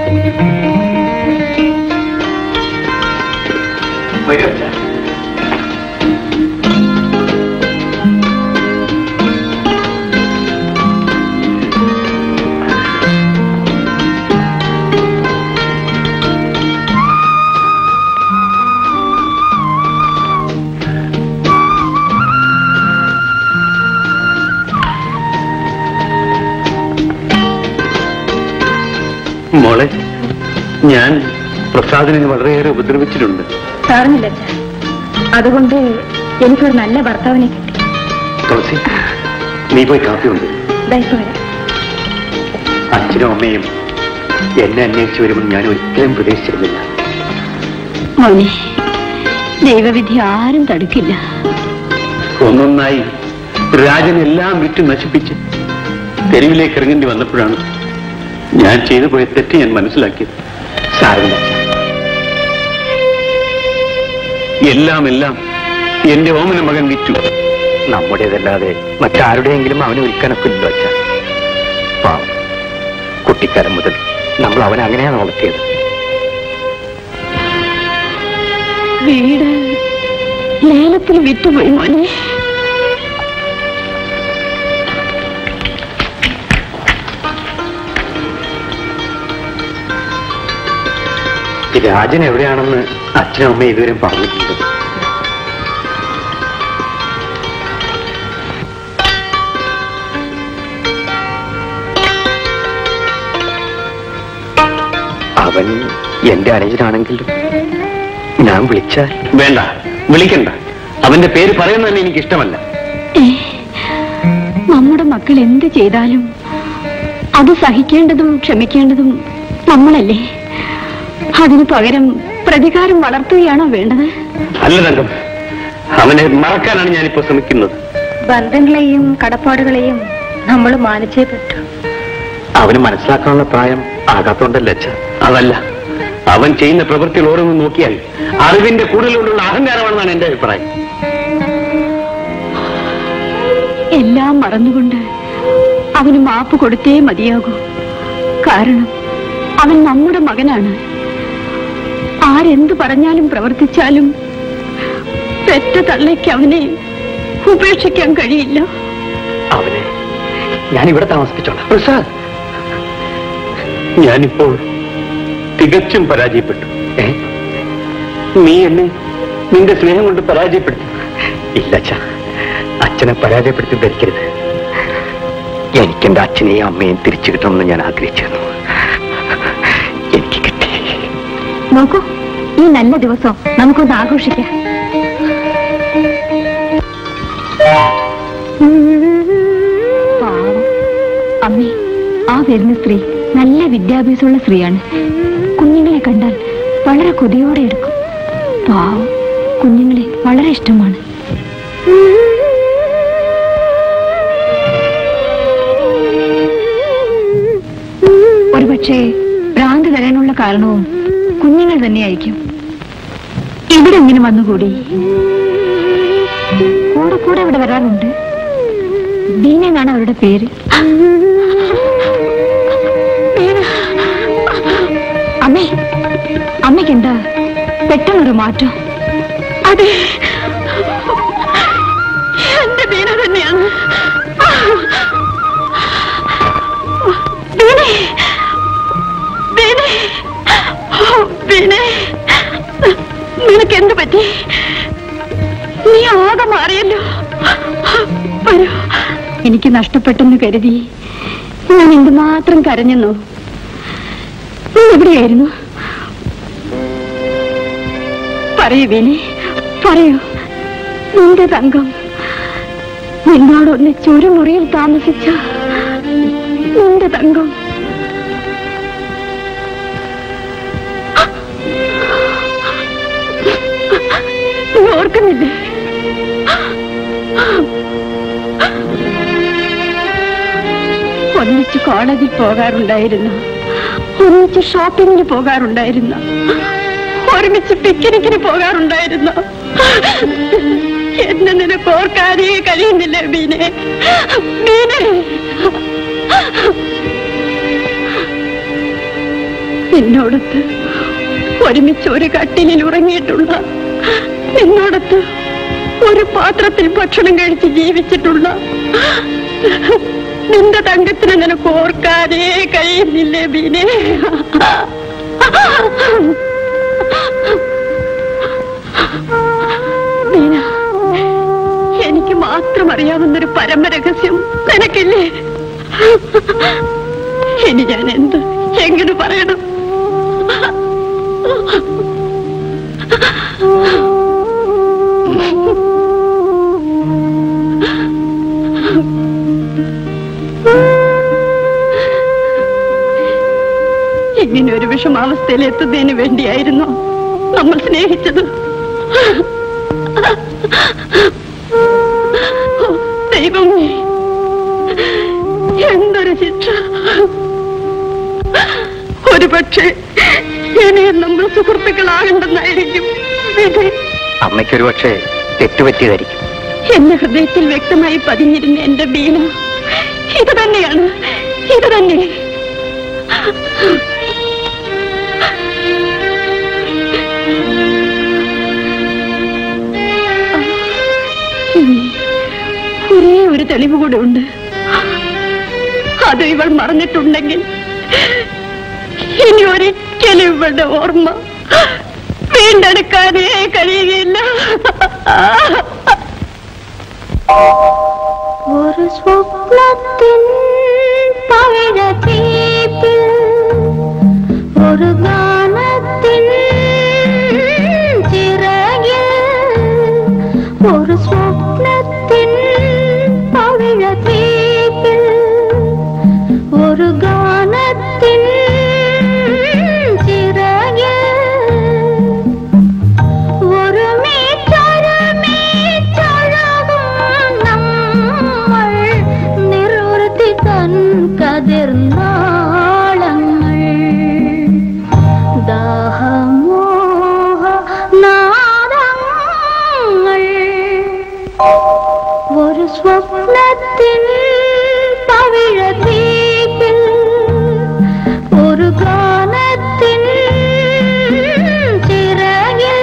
മോളെ ഞാൻ പ്രസാദിനെ വളരെയേറെ ഉപദ്രവിച്ചിട്ടുണ്ട് സാറിനില്ല അതുകൊണ്ട് എനിക്കൊരു നല്ല ഭർത്താവിനെ കിട്ടി തുളസി നീ പോയി കാപ്പി ഉണ്ട് ദയപ്പ് വരാം അച്ഛനും അമ്മയും എന്നെ അന്വേഷിച്ചു വരുമെന്ന് ഞാൻ ഒരിക്കലും പ്രതീക്ഷിച്ചിരുന്നില്ല മോനെ ദൈവവിധി ആരും തടുക്കില്ല ഒന്നൊന്നായി രാജൻ എല്ലാം വിറ്റ് നശിപ്പിച്ച് തെരുവിലേക്ക് ഇറങ്ങേണ്ടി വന്നപ്പോഴാണ് ഞാൻ ചെയ്തു പോയ തെറ്റ് ഞാൻ മനസ്സിലാക്കിയത് സാരമില്ല എല്ലാം എല്ലാം എന്റെ ഓമന മകൻ വിറ്റു നമ്മുടേതല്ലാതെ മറ്റാരുടെയെങ്കിലും അവനെ ഒരിക്കനൊക്കില്ല അച്ഛ പാവം കുട്ടിക്കാലം മുതൽ നമ്മൾ അവനെ അങ്ങനെയാണ് വളർത്തിയത് വീട് ലേലത്തിൽ വിറ്റുപോയി മോനെ രാജൻ എവിടെയാണെന്ന് അച്ഛനും അമ്മയും ഇതുവരെ പറഞ്ഞിട്ടുണ്ട് അവൻ എന്റെ അനുജനാണെങ്കിലും ഞാൻ വിളിച്ചാൽ വേണ്ട വിളിക്കണ്ട അവന്റെ പേര് പറയുന്നത് തന്നെ എനിക്ക് ഇഷ്ടമല്ല ഏ, നമ്മുടെ മക്കൾ എന്ത് ചെയ്താലും അത് സഹിക്കേണ്ടതും ക്ഷമിക്കേണ്ടതും നമ്മളല്ലേ അതിനു പകരം പ്രതികാരം വളർത്തുകയാണോ വേണ്ടത് അല്ല തങ്കം അവനെ മറക്കാനാണ് ഞാനിപ്പോ ശ്രമിക്കുന്നത് ബന്ധങ്ങളെയും കടപ്പാടുകളെയും നമ്മൾ മാനിച്ചേ പറ്റൂ അവന് മനസ്സിലാക്കാനുള്ള പ്രായം ആകാത്തോണ്ടല്ല അച്ഛ അതല്ല അവൻ ചെയ്യുന്ന പ്രവൃത്തികൾ ഓരോന്നും നോക്കിയാൽ അറിവിന്റെ കൂടുതലുള്ള അഹങ്കാരമാണെന്നാണ് എന്റെ അഭിപ്രായം എല്ലാം മറന്നുകൊണ്ട് അവന് മാപ്പ് കൊടുത്തേ മതിയാകൂ കാരണം അവൻ നമ്മുടെ മകനാണ് ആരെന്ത് പറഞ്ഞാലും പ്രവർത്തിച്ചാലും പെറ്റ തള്ളയ്ക്ക് അവനെ ഉപേക്ഷിക്കാൻ കഴിയില്ല അവനെ ഞാൻ ഇവിടെ താമസിപ്പിച്ചോളാം പ്രസാദ് ഞാനിപ്പോൾ തികച്ചും പരാജയപ്പെട്ടു ഏ നീ എന്നെ നിന്റെ സ്നേഹം കൊണ്ട് പരാജയപ്പെടുത്തി ഇല്ല അച്ഛ അച്ഛനെ പരാജയപ്പെടുത്തി ധരിക്കരുത് എനിക്കെന്റെ അച്ഛനെയും അമ്മയും തിരിച്ചു കിട്ടണമെന്ന് ഞാൻ ആഗ്രഹിച്ചിരുന്നു എനിക്ക് കിട്ടി നോക്കൂ ഈ നല്ല ദിവസം നമുക്കൊന്ന് ആഘോഷിക്കാം പാവം. അമ്മേ ആ വരുന്ന സ്ത്രീ നല്ല വിദ്യാഭ്യാസമുള്ള സ്ത്രീയാണ് കുഞ്ഞുങ്ങളെ കണ്ടാൽ വളരെ കൊതിയോടെ എടുക്കും പാവം കുഞ്ഞുങ്ങളെ വളരെ ഇഷ്ടമാണ് ഒരുപക്ഷെ ഭ്രാന്ത് തരാനുള്ള കാരണവും കുഞ്ഞുങ്ങൾ തന്നെയായിരിക്കും ഇവിടെ എങ്ങനെ വന്നുകൂടി കൂടെ കൂടെ ഇവിടെ വരാറുണ്ട് ബീന എന്നാണ് അവരുടെ പേര് ബീന. അമ്മേ അമ്മയ്ക്ക് എന്താ പെട്ടെന്നൊരു മാറ്റം അതെ എന്റെ ബീന തന്നെയാണ് ബീനെ ബീനെ ഓ, ബീനെ നിനക്ക് എന്ത് പറ്റി നീ ആകെ മാറിയല്ലോ വരൂ എനിക്ക് നഷ്ടപ്പെട്ടെന്ന് കരുതി ഞാൻ എന്തുമാത്രം കരഞ്ഞെന്നോ നീ എവിടെയായിരുന്നു പറയൂ ബീനെ പറയൂ നിന്റെ തങ്കം നിന്നോടൊന്നിച്ച് ഒരു മുറിയിൽ താമസിച്ച നിന്റെ തങ്കം നീ ഓർക്കുന്നില്ലേ ഒന്നിച്ച് കോളേജിൽ പോകാറുണ്ടായിരുന്നു ഒന്നിച്ച് ഷോപ്പിങ്ങിന് പോകാറുണ്ടായിരുന്നു ഒരുമിച്ച് പിക്നിക്കിന് പോകാറുണ്ടായിരുന്നു എന്നെ നിനക്ക് ഓർക്കാനേ കഴിയുന്നില്ല ബീനെ ബീനെ എന്നോടത്ത് ഒരുമിച്ച് ഒരു കട്ടിലിൽ ഉറങ്ങിയിട്ടുള്ള എന്നോടത്ത് ഒരു പാത്രത്തിൽ ഭക്ഷണം കഴിച്ച് ജീവിച്ചിട്ടുള്ള നിന്റെ തങ്കത്തിന് നിനക്ക് ഓർക്കാനേ കഴിയുന്നില്ലേ ബീനെ ബീന എനിക്ക് മാത്രം അറിയാവുന്നൊരു പരമരഹസ്യം നിനക്കില്ലേ ഇനി ഞാൻ എന്ത് എങ്ങനെ പറയണം ഇങ്ങനെ ഒരു വിഷമാവസ്ഥയിൽ എത്തുന്നതിന് വേണ്ടിയായിരുന്നു നമ്മൾ സ്നേഹിച്ചത് ഓ, ദൈവമേ എന്തൊരു ശിക്ഷ ഒരു പക്ഷേ ഇനിയും നമ്മൾ സുഹൃത്തുക്കളാകണ്ടെന്നായിരിക്കും വിധി അമ്മയ്ക്കൊരു പക്ഷേ തെറ്റുപറ്റിയതായിരിക്കും എന്റെ ഹൃദയത്തിൽ വ്യക്തമായി പതിഞ്ഞിരുന്ന എന്റെ ബീന ഇത് തന്നെയാണ് ഇത് തന്നെ ഇനി ഒരേ ഒരു തെളിവ് കൂടെ ഉണ്ട് അത് ഇവൾ മറന്നിട്ടുണ്ടെങ്കിൽ ഇനി ഒരിക്കലും ഇവളുടെ ഓർമ്മ വീണ്ടെടുക്കാനേ കഴിയുകയില്ല ഒരു സ്വപ്നത്തിൻ പവിഴത്തീപ്പിൽ ഒരു ഗാനത്തിൻ ചിറകിൽ ഒരു സ്വപ്നത്തിൻ പവിഴത്തീപ്പിൽ ഒരു ഗാനത്തിൻ ചിറകിൽ ഒരു മീറ്റൊരുമീറ്റൊഴുകും നമ്മൾ നിർവൃത്തി തൻ കതിർനാളങ്ങൾ ദാഹമോഹ നാദങ്ങൾ ഒരു സ്വപ്നത്തിൻ പവിഴത്തീപിൽ ഒരു ഗാനത്തിൻ ചിറകിൽ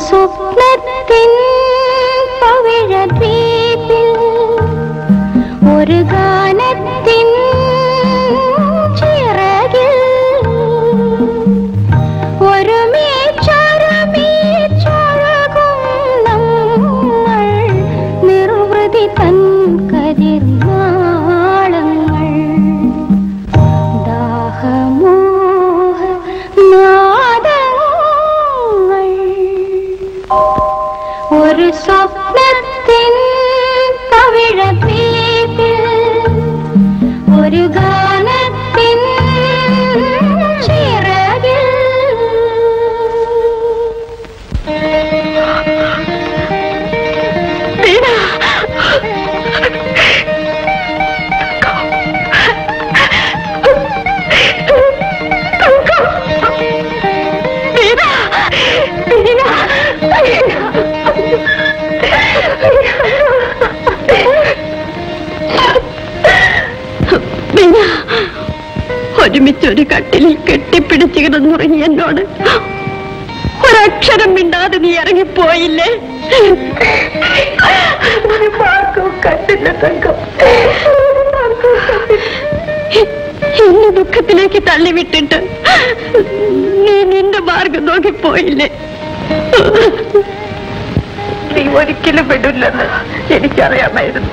സ്വപ്നത്തിൻ പവിഴദ്വീപിൽ ഒരു ഗാനത്തിൻ ചിറകിൽ ഒരുമിച്ചൊരുമിച്ചൊഴുകും നമ്മൾ നിർവൃതി തൻ കതിർനാളങ്ങൾ ദാഹമോഹ നാദങ്ങൾ ഒരു സ്വപ്നത്തിൻ പവിഴദ്വീപിൽ ഒരു ഗാനത്തിൻ ചിറകിൽ ബീന, ഒരുമിച്ചൊരു കട്ടിലിൽ കെട്ടിപ്പിടിച്ചു കിടന്നുറങ്ങി എന്നോട് ഒരക്ഷരം മിണ്ടാതെ നീ ഇറങ്ങിപ്പോയില്ലേ കണ്ടില്ല തങ്കം എന്നെ ദുഃഖത്തിലേക്ക് തള്ളിവിട്ടിട്ട് നീ നിന്റെ മാർഗം നോക്കി പോയില്ലേ നീ ഒരിക്കലും വിടില്ലെന്ന് എനിക്കറിയാമായിരുന്നു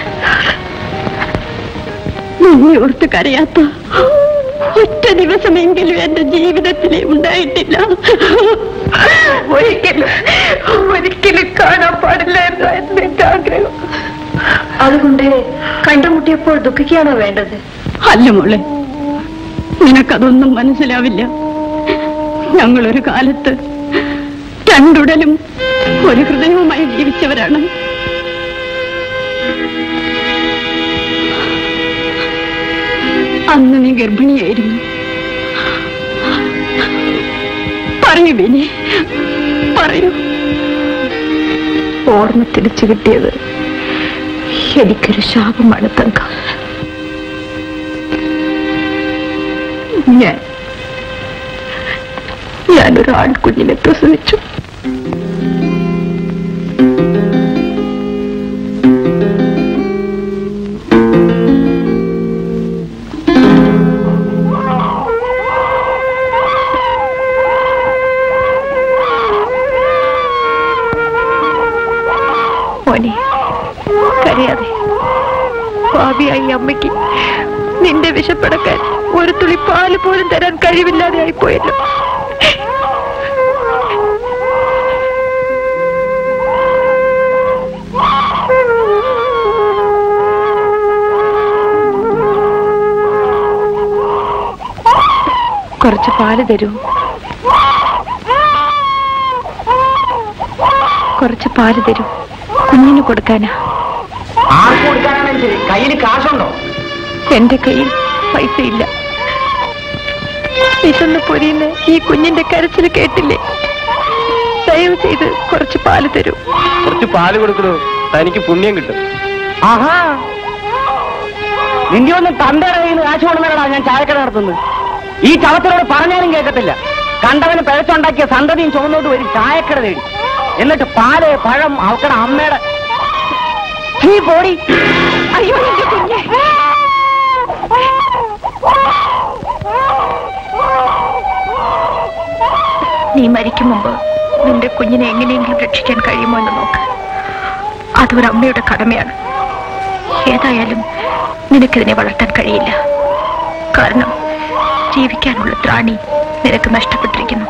നീ ഓർത്ത് കരയാത്ത ഒറ്റ ദിവസമെങ്കിലും എന്റെ ജീവിതത്തിലേ ഉണ്ടായിട്ടില്ല ഒരിക്കലും ഒരിക്കലും കാണാൻ പാടില്ലായിരുന്നു എന്ന് എന്റെ ആഗ്രഹം അതുകൊണ്ട് കണ്ടുമുട്ടിയപ്പോൾ ദുഃഖിക്കുകയാണോ വേണ്ടത് അല്ല മോളെ നിനക്കതൊന്നും മനസ്സിലാവില്ല ഞങ്ങളൊരു കാലത്ത് രണ്ടുടലും ഒരു ഹൃദയവുമായി ജീവിച്ചവരാണ് അന്ന് നീ ഗർഭിണിയായിരുന്നു പറയൂ ബിനി പറയൂ ഓർമ്മ തിരിച്ചു കിട്ടിയത് എനിക്കൊരു ശാപമാണ് തങ്ക ഞാൻ ഞാനൊരു ആൺകുഞ്ഞിനെ പ്രസവിച്ചു മോനെ കരയാതെ ഭാവിയായി അമ്മയ്ക്ക് നിന്റെ വിശപ്പടക്കാൻ ഒരു തുളി പാല് പോലും തരാൻ കഴിവില്ലാതെ ആയിപ്പോയല്ലോ കുറച്ച് പാല് തരൂ കുറച്ച് പാല് തരൂ കുഞ്ഞിന് കൊടുക്കാനാ ആർക്ക് കൊടുക്കാനാണെങ്കിലും ശരി കയ്യിൽ കാശുണ്ടോ എന്റെ കയ്യിൽ പൈസ ഇല്ല വിശന്ന് പൊരിയുന്ന ഈ കുഞ്ഞിന്റെ കരച്ചിൽ കേട്ടില്ലേ ദയവ് ചെയ്ത് കുറച്ച് പാല് തരൂ കുറച്ച് പാല് കൊടുക്കണു തനിക്ക് പുണ്യം കിട്ടും ആഹാ നിന്റെ ഒന്ന് തന്തയുടെ കയ്യിൽ നിന്ന് കാശ് കൊണ്ടുവരണടാ ഞാൻ ചായക്കട നടത്തുന്നത് ഈ ചവത്തിനോട് പറഞ്ഞാലും കേൾക്കത്തില്ല കണ്ടവന് പിഴച്ചുണ്ടാക്കിയ സന്തതിയും ചുമന്നോട്ട് വരും ചായക്കട നേടി എന്നിട്ട് പാല് പഴം അവക്കടെ അമ്മയുടെ ചീ പോടി അയ്യോ എന്റെ കുഞ്ഞെ നീ മരിക്കും മുമ്പ് നിന്റെ കുഞ്ഞിനെ എങ്ങനെയെങ്കിലും രക്ഷിക്കാൻ കഴിയുമോ എന്ന് നോക്ക് അതൊരു അമ്മയുടെ കടമയാണ് ഏതായാലും നിനക്കിതിനെ വളർത്താൻ കഴിയില്ല കാരണം ജീവിക്കാനുള്ള ത്രാണി നിനക്ക് നഷ്ടപ്പെട്ടിരിക്കുന്നു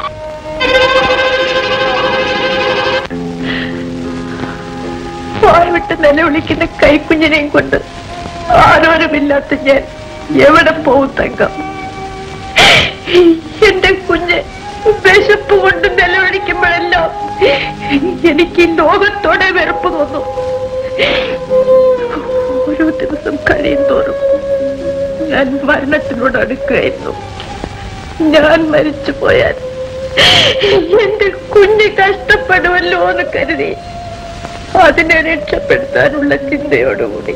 വായ്വിട്ട് നിലവിളിക്കുന്ന കൈക്കുഞ്ഞിനെയും കൊണ്ട് ആരോരുമില്ലാത്ത ഞാൻ എവിടെ പോവും തങ്കം എന്റെ കുഞ്ഞ് വിശപ്പ് കൊണ്ട് നിലവിളിക്കുമ്പോഴെല്ലാം എനിക്ക് ഈ ലോകത്തോടെ വെറുപ്പ് തോന്നും ഓരോ ദിവസം കഴിയും തോറും ഞാൻ മരണത്തിനോട് അടുക്കുകയായിരുന്നു ഞാൻ മരിച്ചു പോയാൽ എന്റെ കുഞ്ഞ് കഷ്ടപ്പെടുമല്ലോ എന്ന് കരുതി അതിനെ രക്ഷപ്പെടുത്താനുള്ള ചിന്തയോടുകൂടി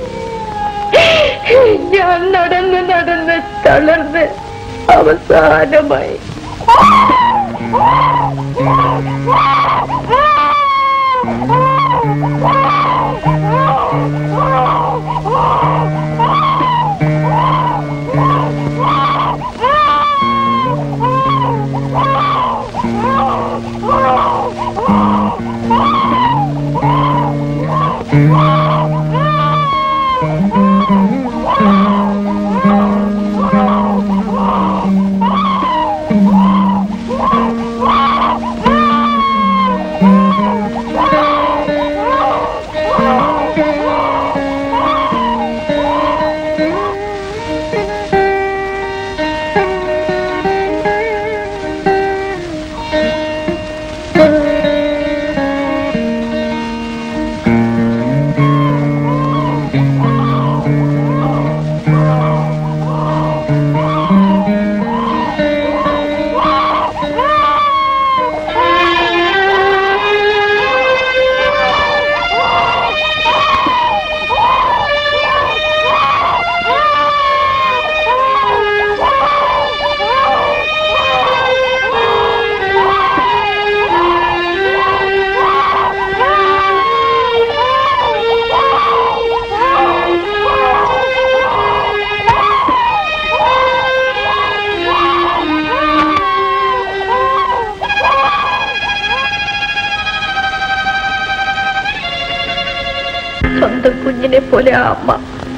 ഞാൻ നടന്ന് നടന്ന് തളർന്ന് അവസാനമായി സ്വന്തം കുഞ്ഞിനെ പോലെ ആ അമ്മ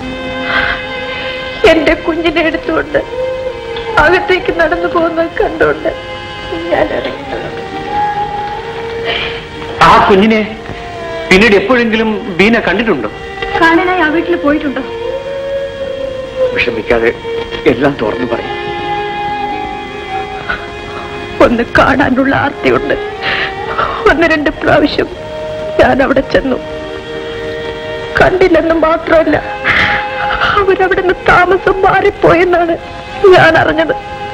എന്റെ കുഞ്ഞിനെ എടുത്തുകൊണ്ട് അകത്തേക്ക് നടന്നു പോകുന്നത് കണ്ടുകൊണ്ട് ഞാൻ ഇറങ്ങി ആ കുഞ്ഞിനെ പിന്നീട് എപ്പോഴെങ്കിലും ബീന കണ്ടിട്ടുണ്ടോ കാണാനായി ആ വീട്ടിൽ പോയിട്ടുണ്ടോ വിഷമിക്കാതെ എല്ലാം തുറന്നു പറയും ഒന്ന് കാണാനുള്ള ആർത്തിയുണ്ട് ഒന്ന് രണ്ട് പ്രാവശ്യം ഞാൻ അവിടെ ചെന്നു കണ്ടില്ലെന്ന് മാത്രമല്ല അവരവിടെ നിന്ന് താമസം മാറിപ്പോയെന്നാണ് ഞാൻ അറിഞ്ഞത്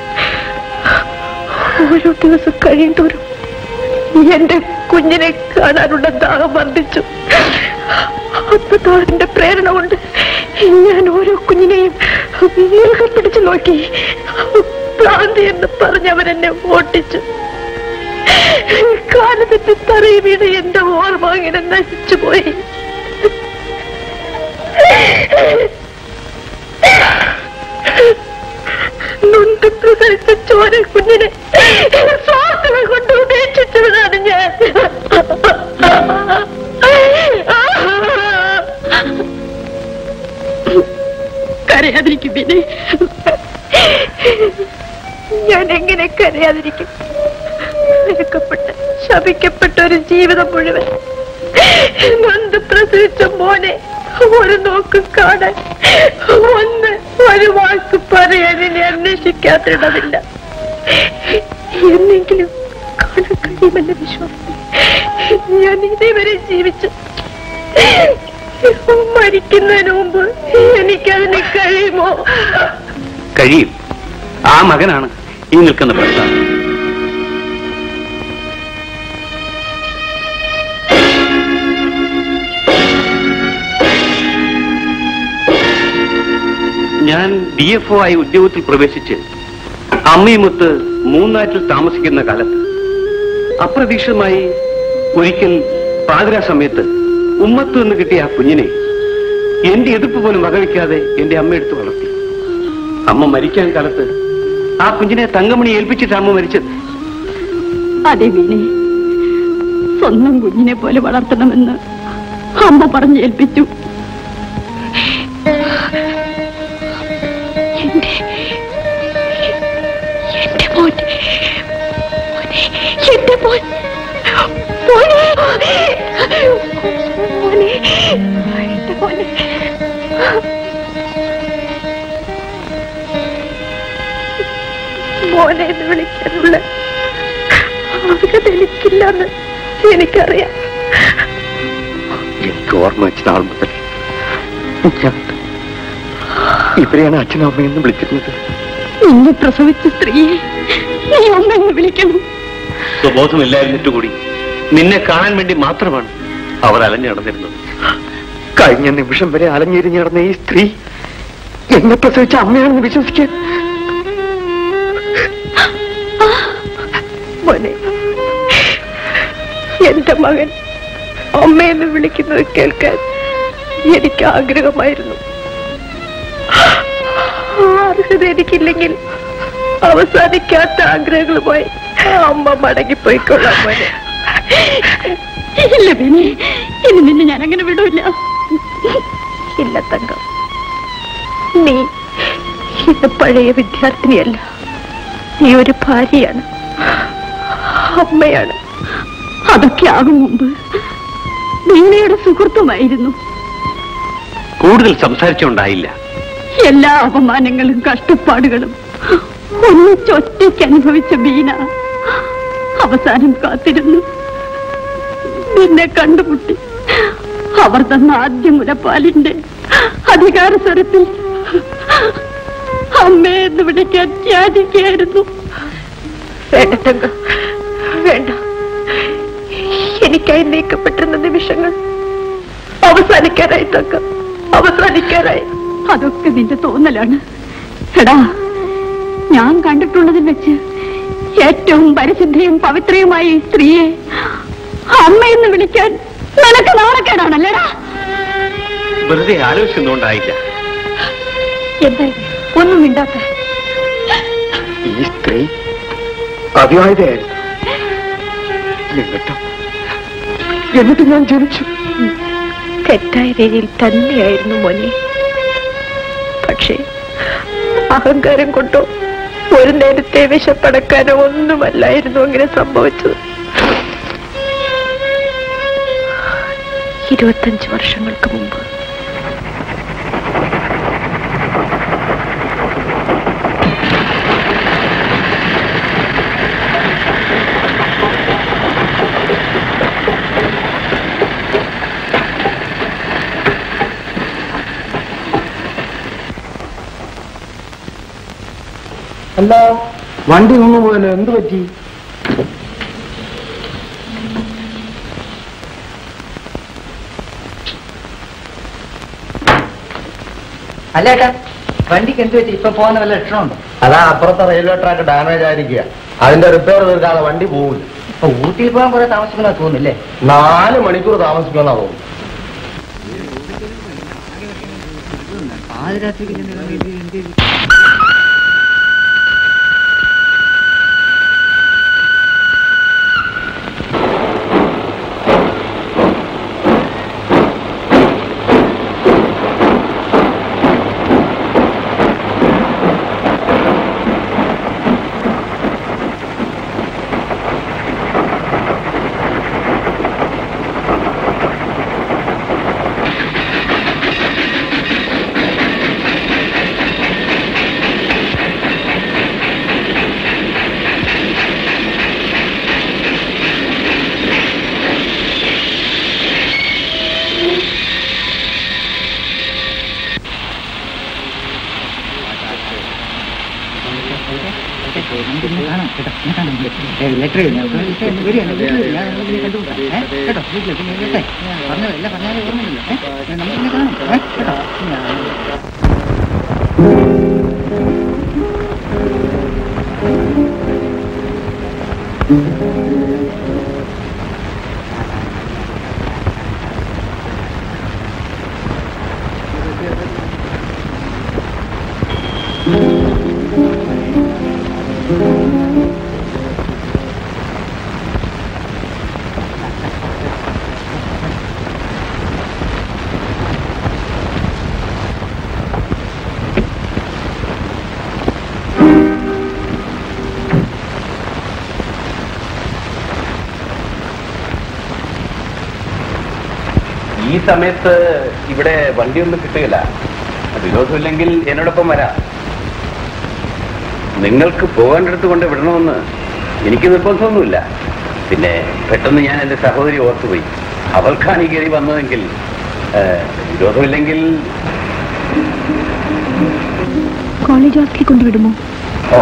ഓരോ ദിവസം കഴിയും തോറും എന്റെ കുഞ്ഞിനെ കാണാനുള്ള ദാഹം വർദ്ധിച്ചു അപ്പത്താറിന്റെ പ്രേരണ കൊണ്ട് ഞാൻ ഓരോ കുഞ്ഞിനെയും മുറുകെ പിടിച്ചു നോക്കി ഭ്രാന്തി എന്ന് പറഞ്ഞവരെന്നെ ഓട്ടിച്ചു കാലത്തിന്റെ തറയി വീണ് എന്റെ ഓർമ്മ ഇങ്ങനെ നശിച്ചുപോയി നൊന്ത് പ്രസരിച്ച ചോര കുഞ്ഞിനെ സ്വാർത്ഥകൾ കൊണ്ട് ഉപേക്ഷിച്ചവരാണ് ഞാൻ കരയാതിരിക്കും പിന്നെ ഞാൻ എങ്ങനെ കരയാതിരിക്കും വിലക്കപ്പെട്ട ശപിക്കപ്പെട്ട ഒരു ജീവിതം മുഴുവൻ നൊന്ത് പ്രസവിച്ച മോനെ ഒരു നോക്ക് കാണാൻ ഒന്ന് ഒരു വാക്ക് പറയാൻ ഇനി അന്വേഷിക്കാത്തിടമില്ല എന്നെങ്കിലും കാണാൻ കഴിയുമെന്ന വിശ്വാസം ഞാൻ ഇതേവരെ ജീവിച്ചു മരിക്കുന്നതിന് മുമ്പ് എനിക്കതിന് കഴിയുമോ കഴിയും ആ മകനാണ് ഈ നിൽക്കുന്ന പ്രസ്ഥാനം ഞാൻ ഡി എഫ് ഒ ആയി ഉദ്യോഗത്തിൽ പ്രവേശിച്ച് അമ്മയുമൊത്ത് മൂന്നാറ്റിൽ താമസിക്കുന്ന കാലത്ത് അപ്രതീക്ഷിതമായി ഒരിക്കൽ പാതിരാ സമയത്ത് ഉമ്മത്ത് നിന്ന് കിട്ടിയ ആ കുഞ്ഞിനെ എന്റെ എതിർപ്പ് പോലും വകവയ്ക്കാതെ എന്റെ അമ്മ എടുത്ത് വളർത്തി അമ്മ മരിക്കാൻ കാലത്ത് ആ കുഞ്ഞിനെ തങ്കമണി ഏൽപ്പിച്ചിട്ട് അമ്മ മരിച്ചത് അതെ വീണെ സ്വന്തം കുഞ്ഞിനെ പോലെ വളർത്തണമെന്ന് അമ്മ പറഞ്ഞു ഏൽപ്പിച്ചു എന്റെ മോൻ മോനെ എന്റെ മോൻ മോനെ മോനെ എന്റെ മോനെ മോനെ എന്ന് വിളിക്കാനുള്ള അർഹത എനിക്കില്ലെന്ന് എനിക്കറിയാം എനിക്ക് ഓർമ്മ വെച്ച നാൾ മുതൽ ഞാൻ ഇവരെയാണ് അച്ഛനും അമ്മയെന്ന് വിളിച്ചിരുന്നത് നിന്നെ പ്രസവിച്ച സ്ത്രീയെ നീ ഒന്നെന്ന് വിളിക്കണം സ്വബോധമില്ലായിരുന്നിട്ട് കൂടി നിന്നെ കാണാൻ വേണ്ടി മാത്രമാണ് അവർ അലഞ്ഞു നടന്നിരുന്നത് കഴിഞ്ഞ നിമിഷം വരെ അലഞ്ഞിരിഞ്ഞ് നടന്ന ഈ സ്ത്രീ എന്നെ പ്രസവിച്ച അമ്മയാണെന്ന് വിശ്വസിക്കാൻ മോനെ മകൻ അമ്മയെന്ന് വിളിക്കുന്നത് കേൾക്കാൻ എനിക്ക് ആഗ്രഹമായിരുന്നു ആ അർഹത എനിക്കില്ലെങ്കിൽ അവസാനിക്കാത്ത ആഗ്രഹങ്ങളുമായി അമ്മ മടങ്ങിപ്പോയിക്കൊള്ളാം മോനെ ഇല്ല പിന്നെ ഇനി നിന്നെ ഞാൻ അങ്ങനെ വിടൂല ഇല്ല തങ്കം നീ ഇന്ന് പഴയ വിദ്യാർത്ഥിനിയല്ല നീ ഒരു ഭാര്യയാണ് അമ്മയാണ് അതൊക്കെ ആകും മുമ്പ് വീണയുടെ സുഹൃത്തുമായിരുന്നു കൂടുതൽ സംസാരിച്ചുണ്ടായില്ല എല്ലാ അപമാനങ്ങളും കഷ്ടപ്പാടുകളും ഒന്നിച്ചൊറ്റയ്ക്ക് അനുഭവിച്ച ബീന അവസാനം കാത്തിരുന്നു നിന്നെ കണ്ടുമുട്ടി അവർ തന്ന ആദ്യ മുലപ്പാലിന്റെ അധികാര സ്വരത്തിൽ അമ്മേ എന്ന് വിളിക്കാൻ ത്യാജിക്കായിരുന്നു വേണ്ട തങ്കം വേണ്ട എനിക്കായി നീക്കപ്പെട്ടിരുന്ന നിമിഷങ്ങൾ അവസാനിക്കാറായി തങ്കം അവസാനിക്കാറായി അതൊക്കെ നിന്റെ തോന്നലാണ് എടാ ഞാൻ കണ്ടിട്ടുള്ളതിൽ വെച്ച് ഏറ്റവും പരിശുദ്ധയും പവിത്രയുമായ ഈ സ്ത്രീയെ അമ്മയെന്ന് വിളിക്കാൻ നിനക്ക് നാണക്കേടാണല്ലേടാ വെറുതെ ആലോചിച്ചൊന്നുണ്ടായില്ല എന്തായി ഒന്നും മിണ്ടാത്ത ഈ സ്ത്രീ അവിവാഹിതയായിരുന്നു എന്നിട്ടും എന്നിട്ട് ഞാൻ ജനിച്ചു തെറ്റായ രീതിയിൽ തന്നെയായിരുന്നു മോനെ പക്ഷേ അഹങ്കാരം കൊണ്ടോ ഒരു നേരത്തെ വിശപ്പടക്കാനോ ഒന്നുമല്ലായിരുന്നു അങ്ങനെ സംഭവിച്ചത് ഇരുപത്തഞ്ച് വർഷങ്ങൾക്ക് മുമ്പ് അല്ല വണ്ടി നിന്ന് പോയല്ലോ എന്ത് പറ്റി അല്ല ഏട്ടാ വണ്ടിക്ക് എന്ത് പറ്റി ഇപ്പൊ പോകുന്ന വല്ല ലക്ഷണമുണ്ടോ അതാ അപ്പുറത്തെ റെയിൽവേ ട്രാക്ക് ഡാമേജ് ആയിരിക്കുക അതിന്റെ റിപ്പയർ തീർക്കാതെ വണ്ടി പോകില്ല ഇപ്പൊ ഊട്ടിയിൽ പോകാൻ കുറെ താമസിക്കുന്ന തോന്നുന്നില്ലേ നാല് മണിക്കൂർ താമസിക്കുമെന്നാ തോന്നുന്നു ലെറ്റർ കേട്ടോ വീട്ടിലെത്തി പറഞ്ഞതല്ല പറഞ്ഞാലേ ഓർമ്മയില്ല നമുക്ക് കാണാം ഏ? കേട്ടോ ഈ സമയത്ത് ഇവിടെ വണ്ടിയൊന്നും കിട്ടുകയില്ല വിരോധമില്ലെങ്കിൽ എന്നോടൊപ്പം വരാം നിങ്ങൾക്ക് പോകേണ്ടടുത്ത് കൊണ്ട് വിടണമെന്ന് എനിക്ക് നിർബന്ധമൊന്നുമില്ല പിന്നെ പെട്ടെന്ന് ഞാൻ എൻ്റെ സഹോദരി ഓർത്തുപോയി അവൾക്കാണ് ഈ കയറി വന്നതെങ്കിൽ ഏഹ്, വിരോധമില്ലെങ്കിൽ കോളേജ് ഹോസ്റ്റലിൽ കൊണ്ടുവിടുമോ ഓ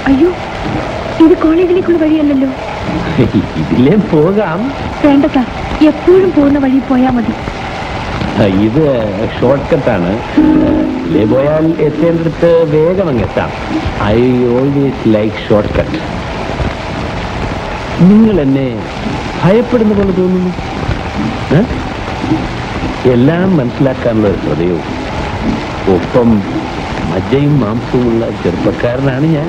അയ്യോ ഇത് കോളേജിലേക്കുള്ള വഴിയല്ലല്ലോ ഇതിലേ പോകാം വേണ്ട സാർ എപ്പോഴും പോകുന്ന വഴി പോയാ മതി ഇത് ഷോർട്ട് കട്ടാണ് ഇതിലേ പോയാൽ എത്തേണ്ടടുത്ത് വേഗം അങ്ങ് എത്താം I always like short cut നിങ്ങൾ എന്നെ ഭയപ്പെടുന്ന പോലെ തോന്നുന്നു ഏ? എല്ലാം മനസ്സിലാക്കാനുള്ള ഒരു ഹൃദയവും ഒപ്പം മജ്ജയും മാംസവുമുള്ള ചെറുപ്പക്കാരനാണ് ഞാൻ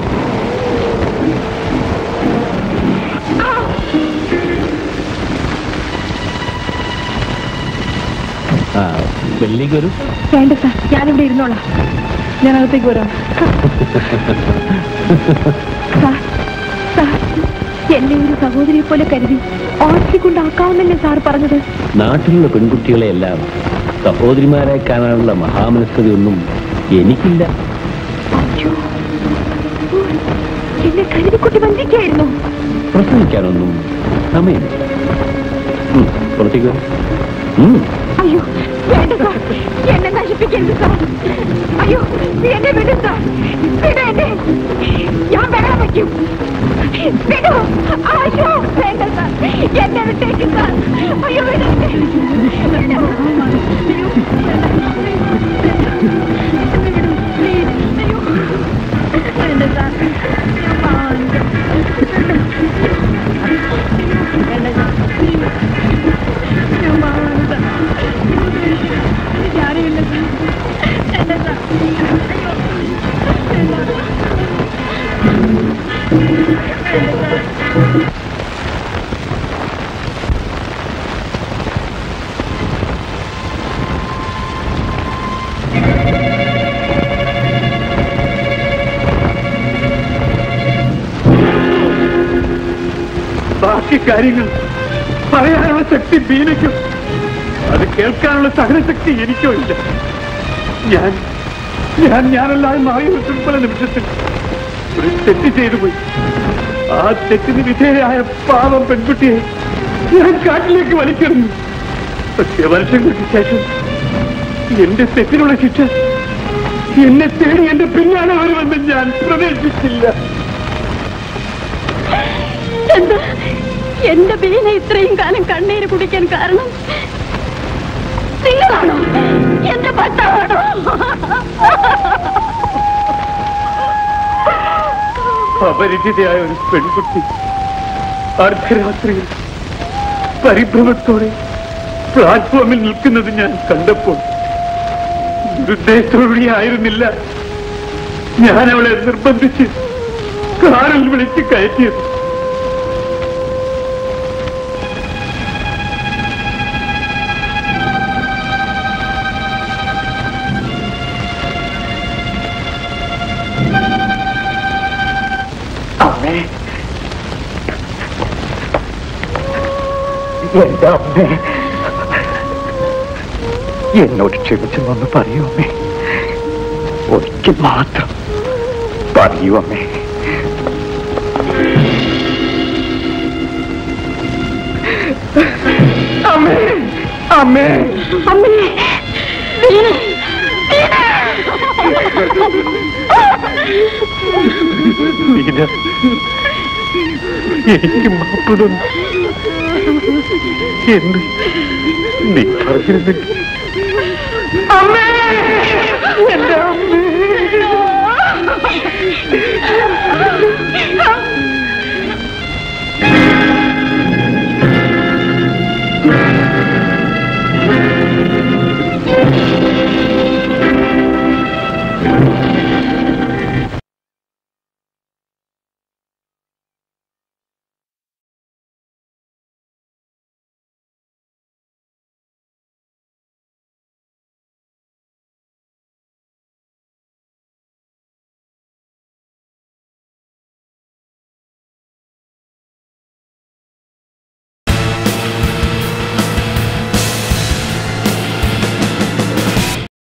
ആ വെള്ളിക്ക് ഒരു വേണ്ട സാർ ഞാനിവിടെ ഇരുന്നോളാം ഞാൻ അകത്തേക്ക് വരാം സാർ സാർ എന്നെ ഒരു സഹോദരിയെ പോലെ കരുതി ഓർത്തി കൊണ്ടാക്കാമെന്നല്ലേ സാർ പറഞ്ഞത് നാട്ടിലുള്ള പെൺകുട്ടികളെയെല്ലാം സഹോദരിമാരെ കാണാനുള്ള മഹാമനസ്കതയൊന്നും എനിക്കില്ല എന്നെ കരുതിക്കുട്ടി വഞ്ചിക്കായിരുന്നു പ്രസംഗിക്കാനൊന്നും സമയമില്ല ഉം, പുറത്തേക്ക് വരൂ. ഉം. അയ്യോ വേണ്ട സാർ എന്നെ നശിപ്പിക്കരുത് സാർ അയ്യോ എന്നെ വിടും സാർ വിടു എന്നെ ഞാൻ ബഹളം വയ്ക്കും വിടൂ അയ്യോ വേണ്ട സാർ എന്നെ വിട്ടേക്ക് സാർ അയ്യോ വിടൂ എന്നെ. വേണ്ട സാർ ബാക്കി കാര്യങ്ങൾ പറയാനുള്ള ശക്തി ബീനയ്ക്കും അത് കേൾക്കാനുള്ള സഹനശക്തി എനിക്കോ ഇല്ല ഞാൻ ഞാൻ ഞാനല്ലാതെ മാറി ഒരു ദുർബല നിമിഷത്തിൽ ഒരു തെറ്റ് ചെയ്തു പോയി ആ തെറ്റിന് വിധേയയായ പാവം പെൺകുട്ടിയെ ഞാൻ കാട്ടിലേക്ക് വലിക്കുന്നു പക്ഷേ വർഷങ്ങൾക്ക് ശേഷം എന്റെ തെറ്റിനുള്ള ശിക്ഷ എന്നെ തേടി എന്റെ പിന്നാലെ വരുമെന്ന് ഞാൻ പ്രതീക്ഷിച്ചില്ല എന്താ എന്റെ ബീന ഇത്രയും കാലം കണ്ണീര് കുടിക്കാൻ കാരണം നിങ്ങളാണോ എന്റെ ഭർത്താവാണോ അപരിചിതയായ ഒരു പെൺകുട്ടി അർദ്ധരാത്രിയിൽ പരിഭ്രമത്തോടെ പ്ലാറ്റ്ഫോമിൽ നിൽക്കുന്നത് ഞാൻ കണ്ടപ്പോൾ ദുരുദ്ദേശത്തോടെ ആയിരുന്നില്ല ഞാൻ അവളെ നിർബന്ധിച്ച് കാറിൽ വിളിച്ച് കയറ്റിയത് അമ്മേ എന്റെ അമ്മേ എന്നോട് ക്ഷമിച്ചെന്നൊന്ന് പറയൂ അമ്മേ ഒരിക്കൽ മാത്രം പറയൂ അമ്മേ അമ്മേ അമ്മേ അമ്മേ ബീന ബീന, എനിക്ക് മാപ്പ് തന്നു എന്ന് നീ പറഞ്ഞിരുന്നെങ്കിൽ അമ്മേ എന്റെ അമ്മേ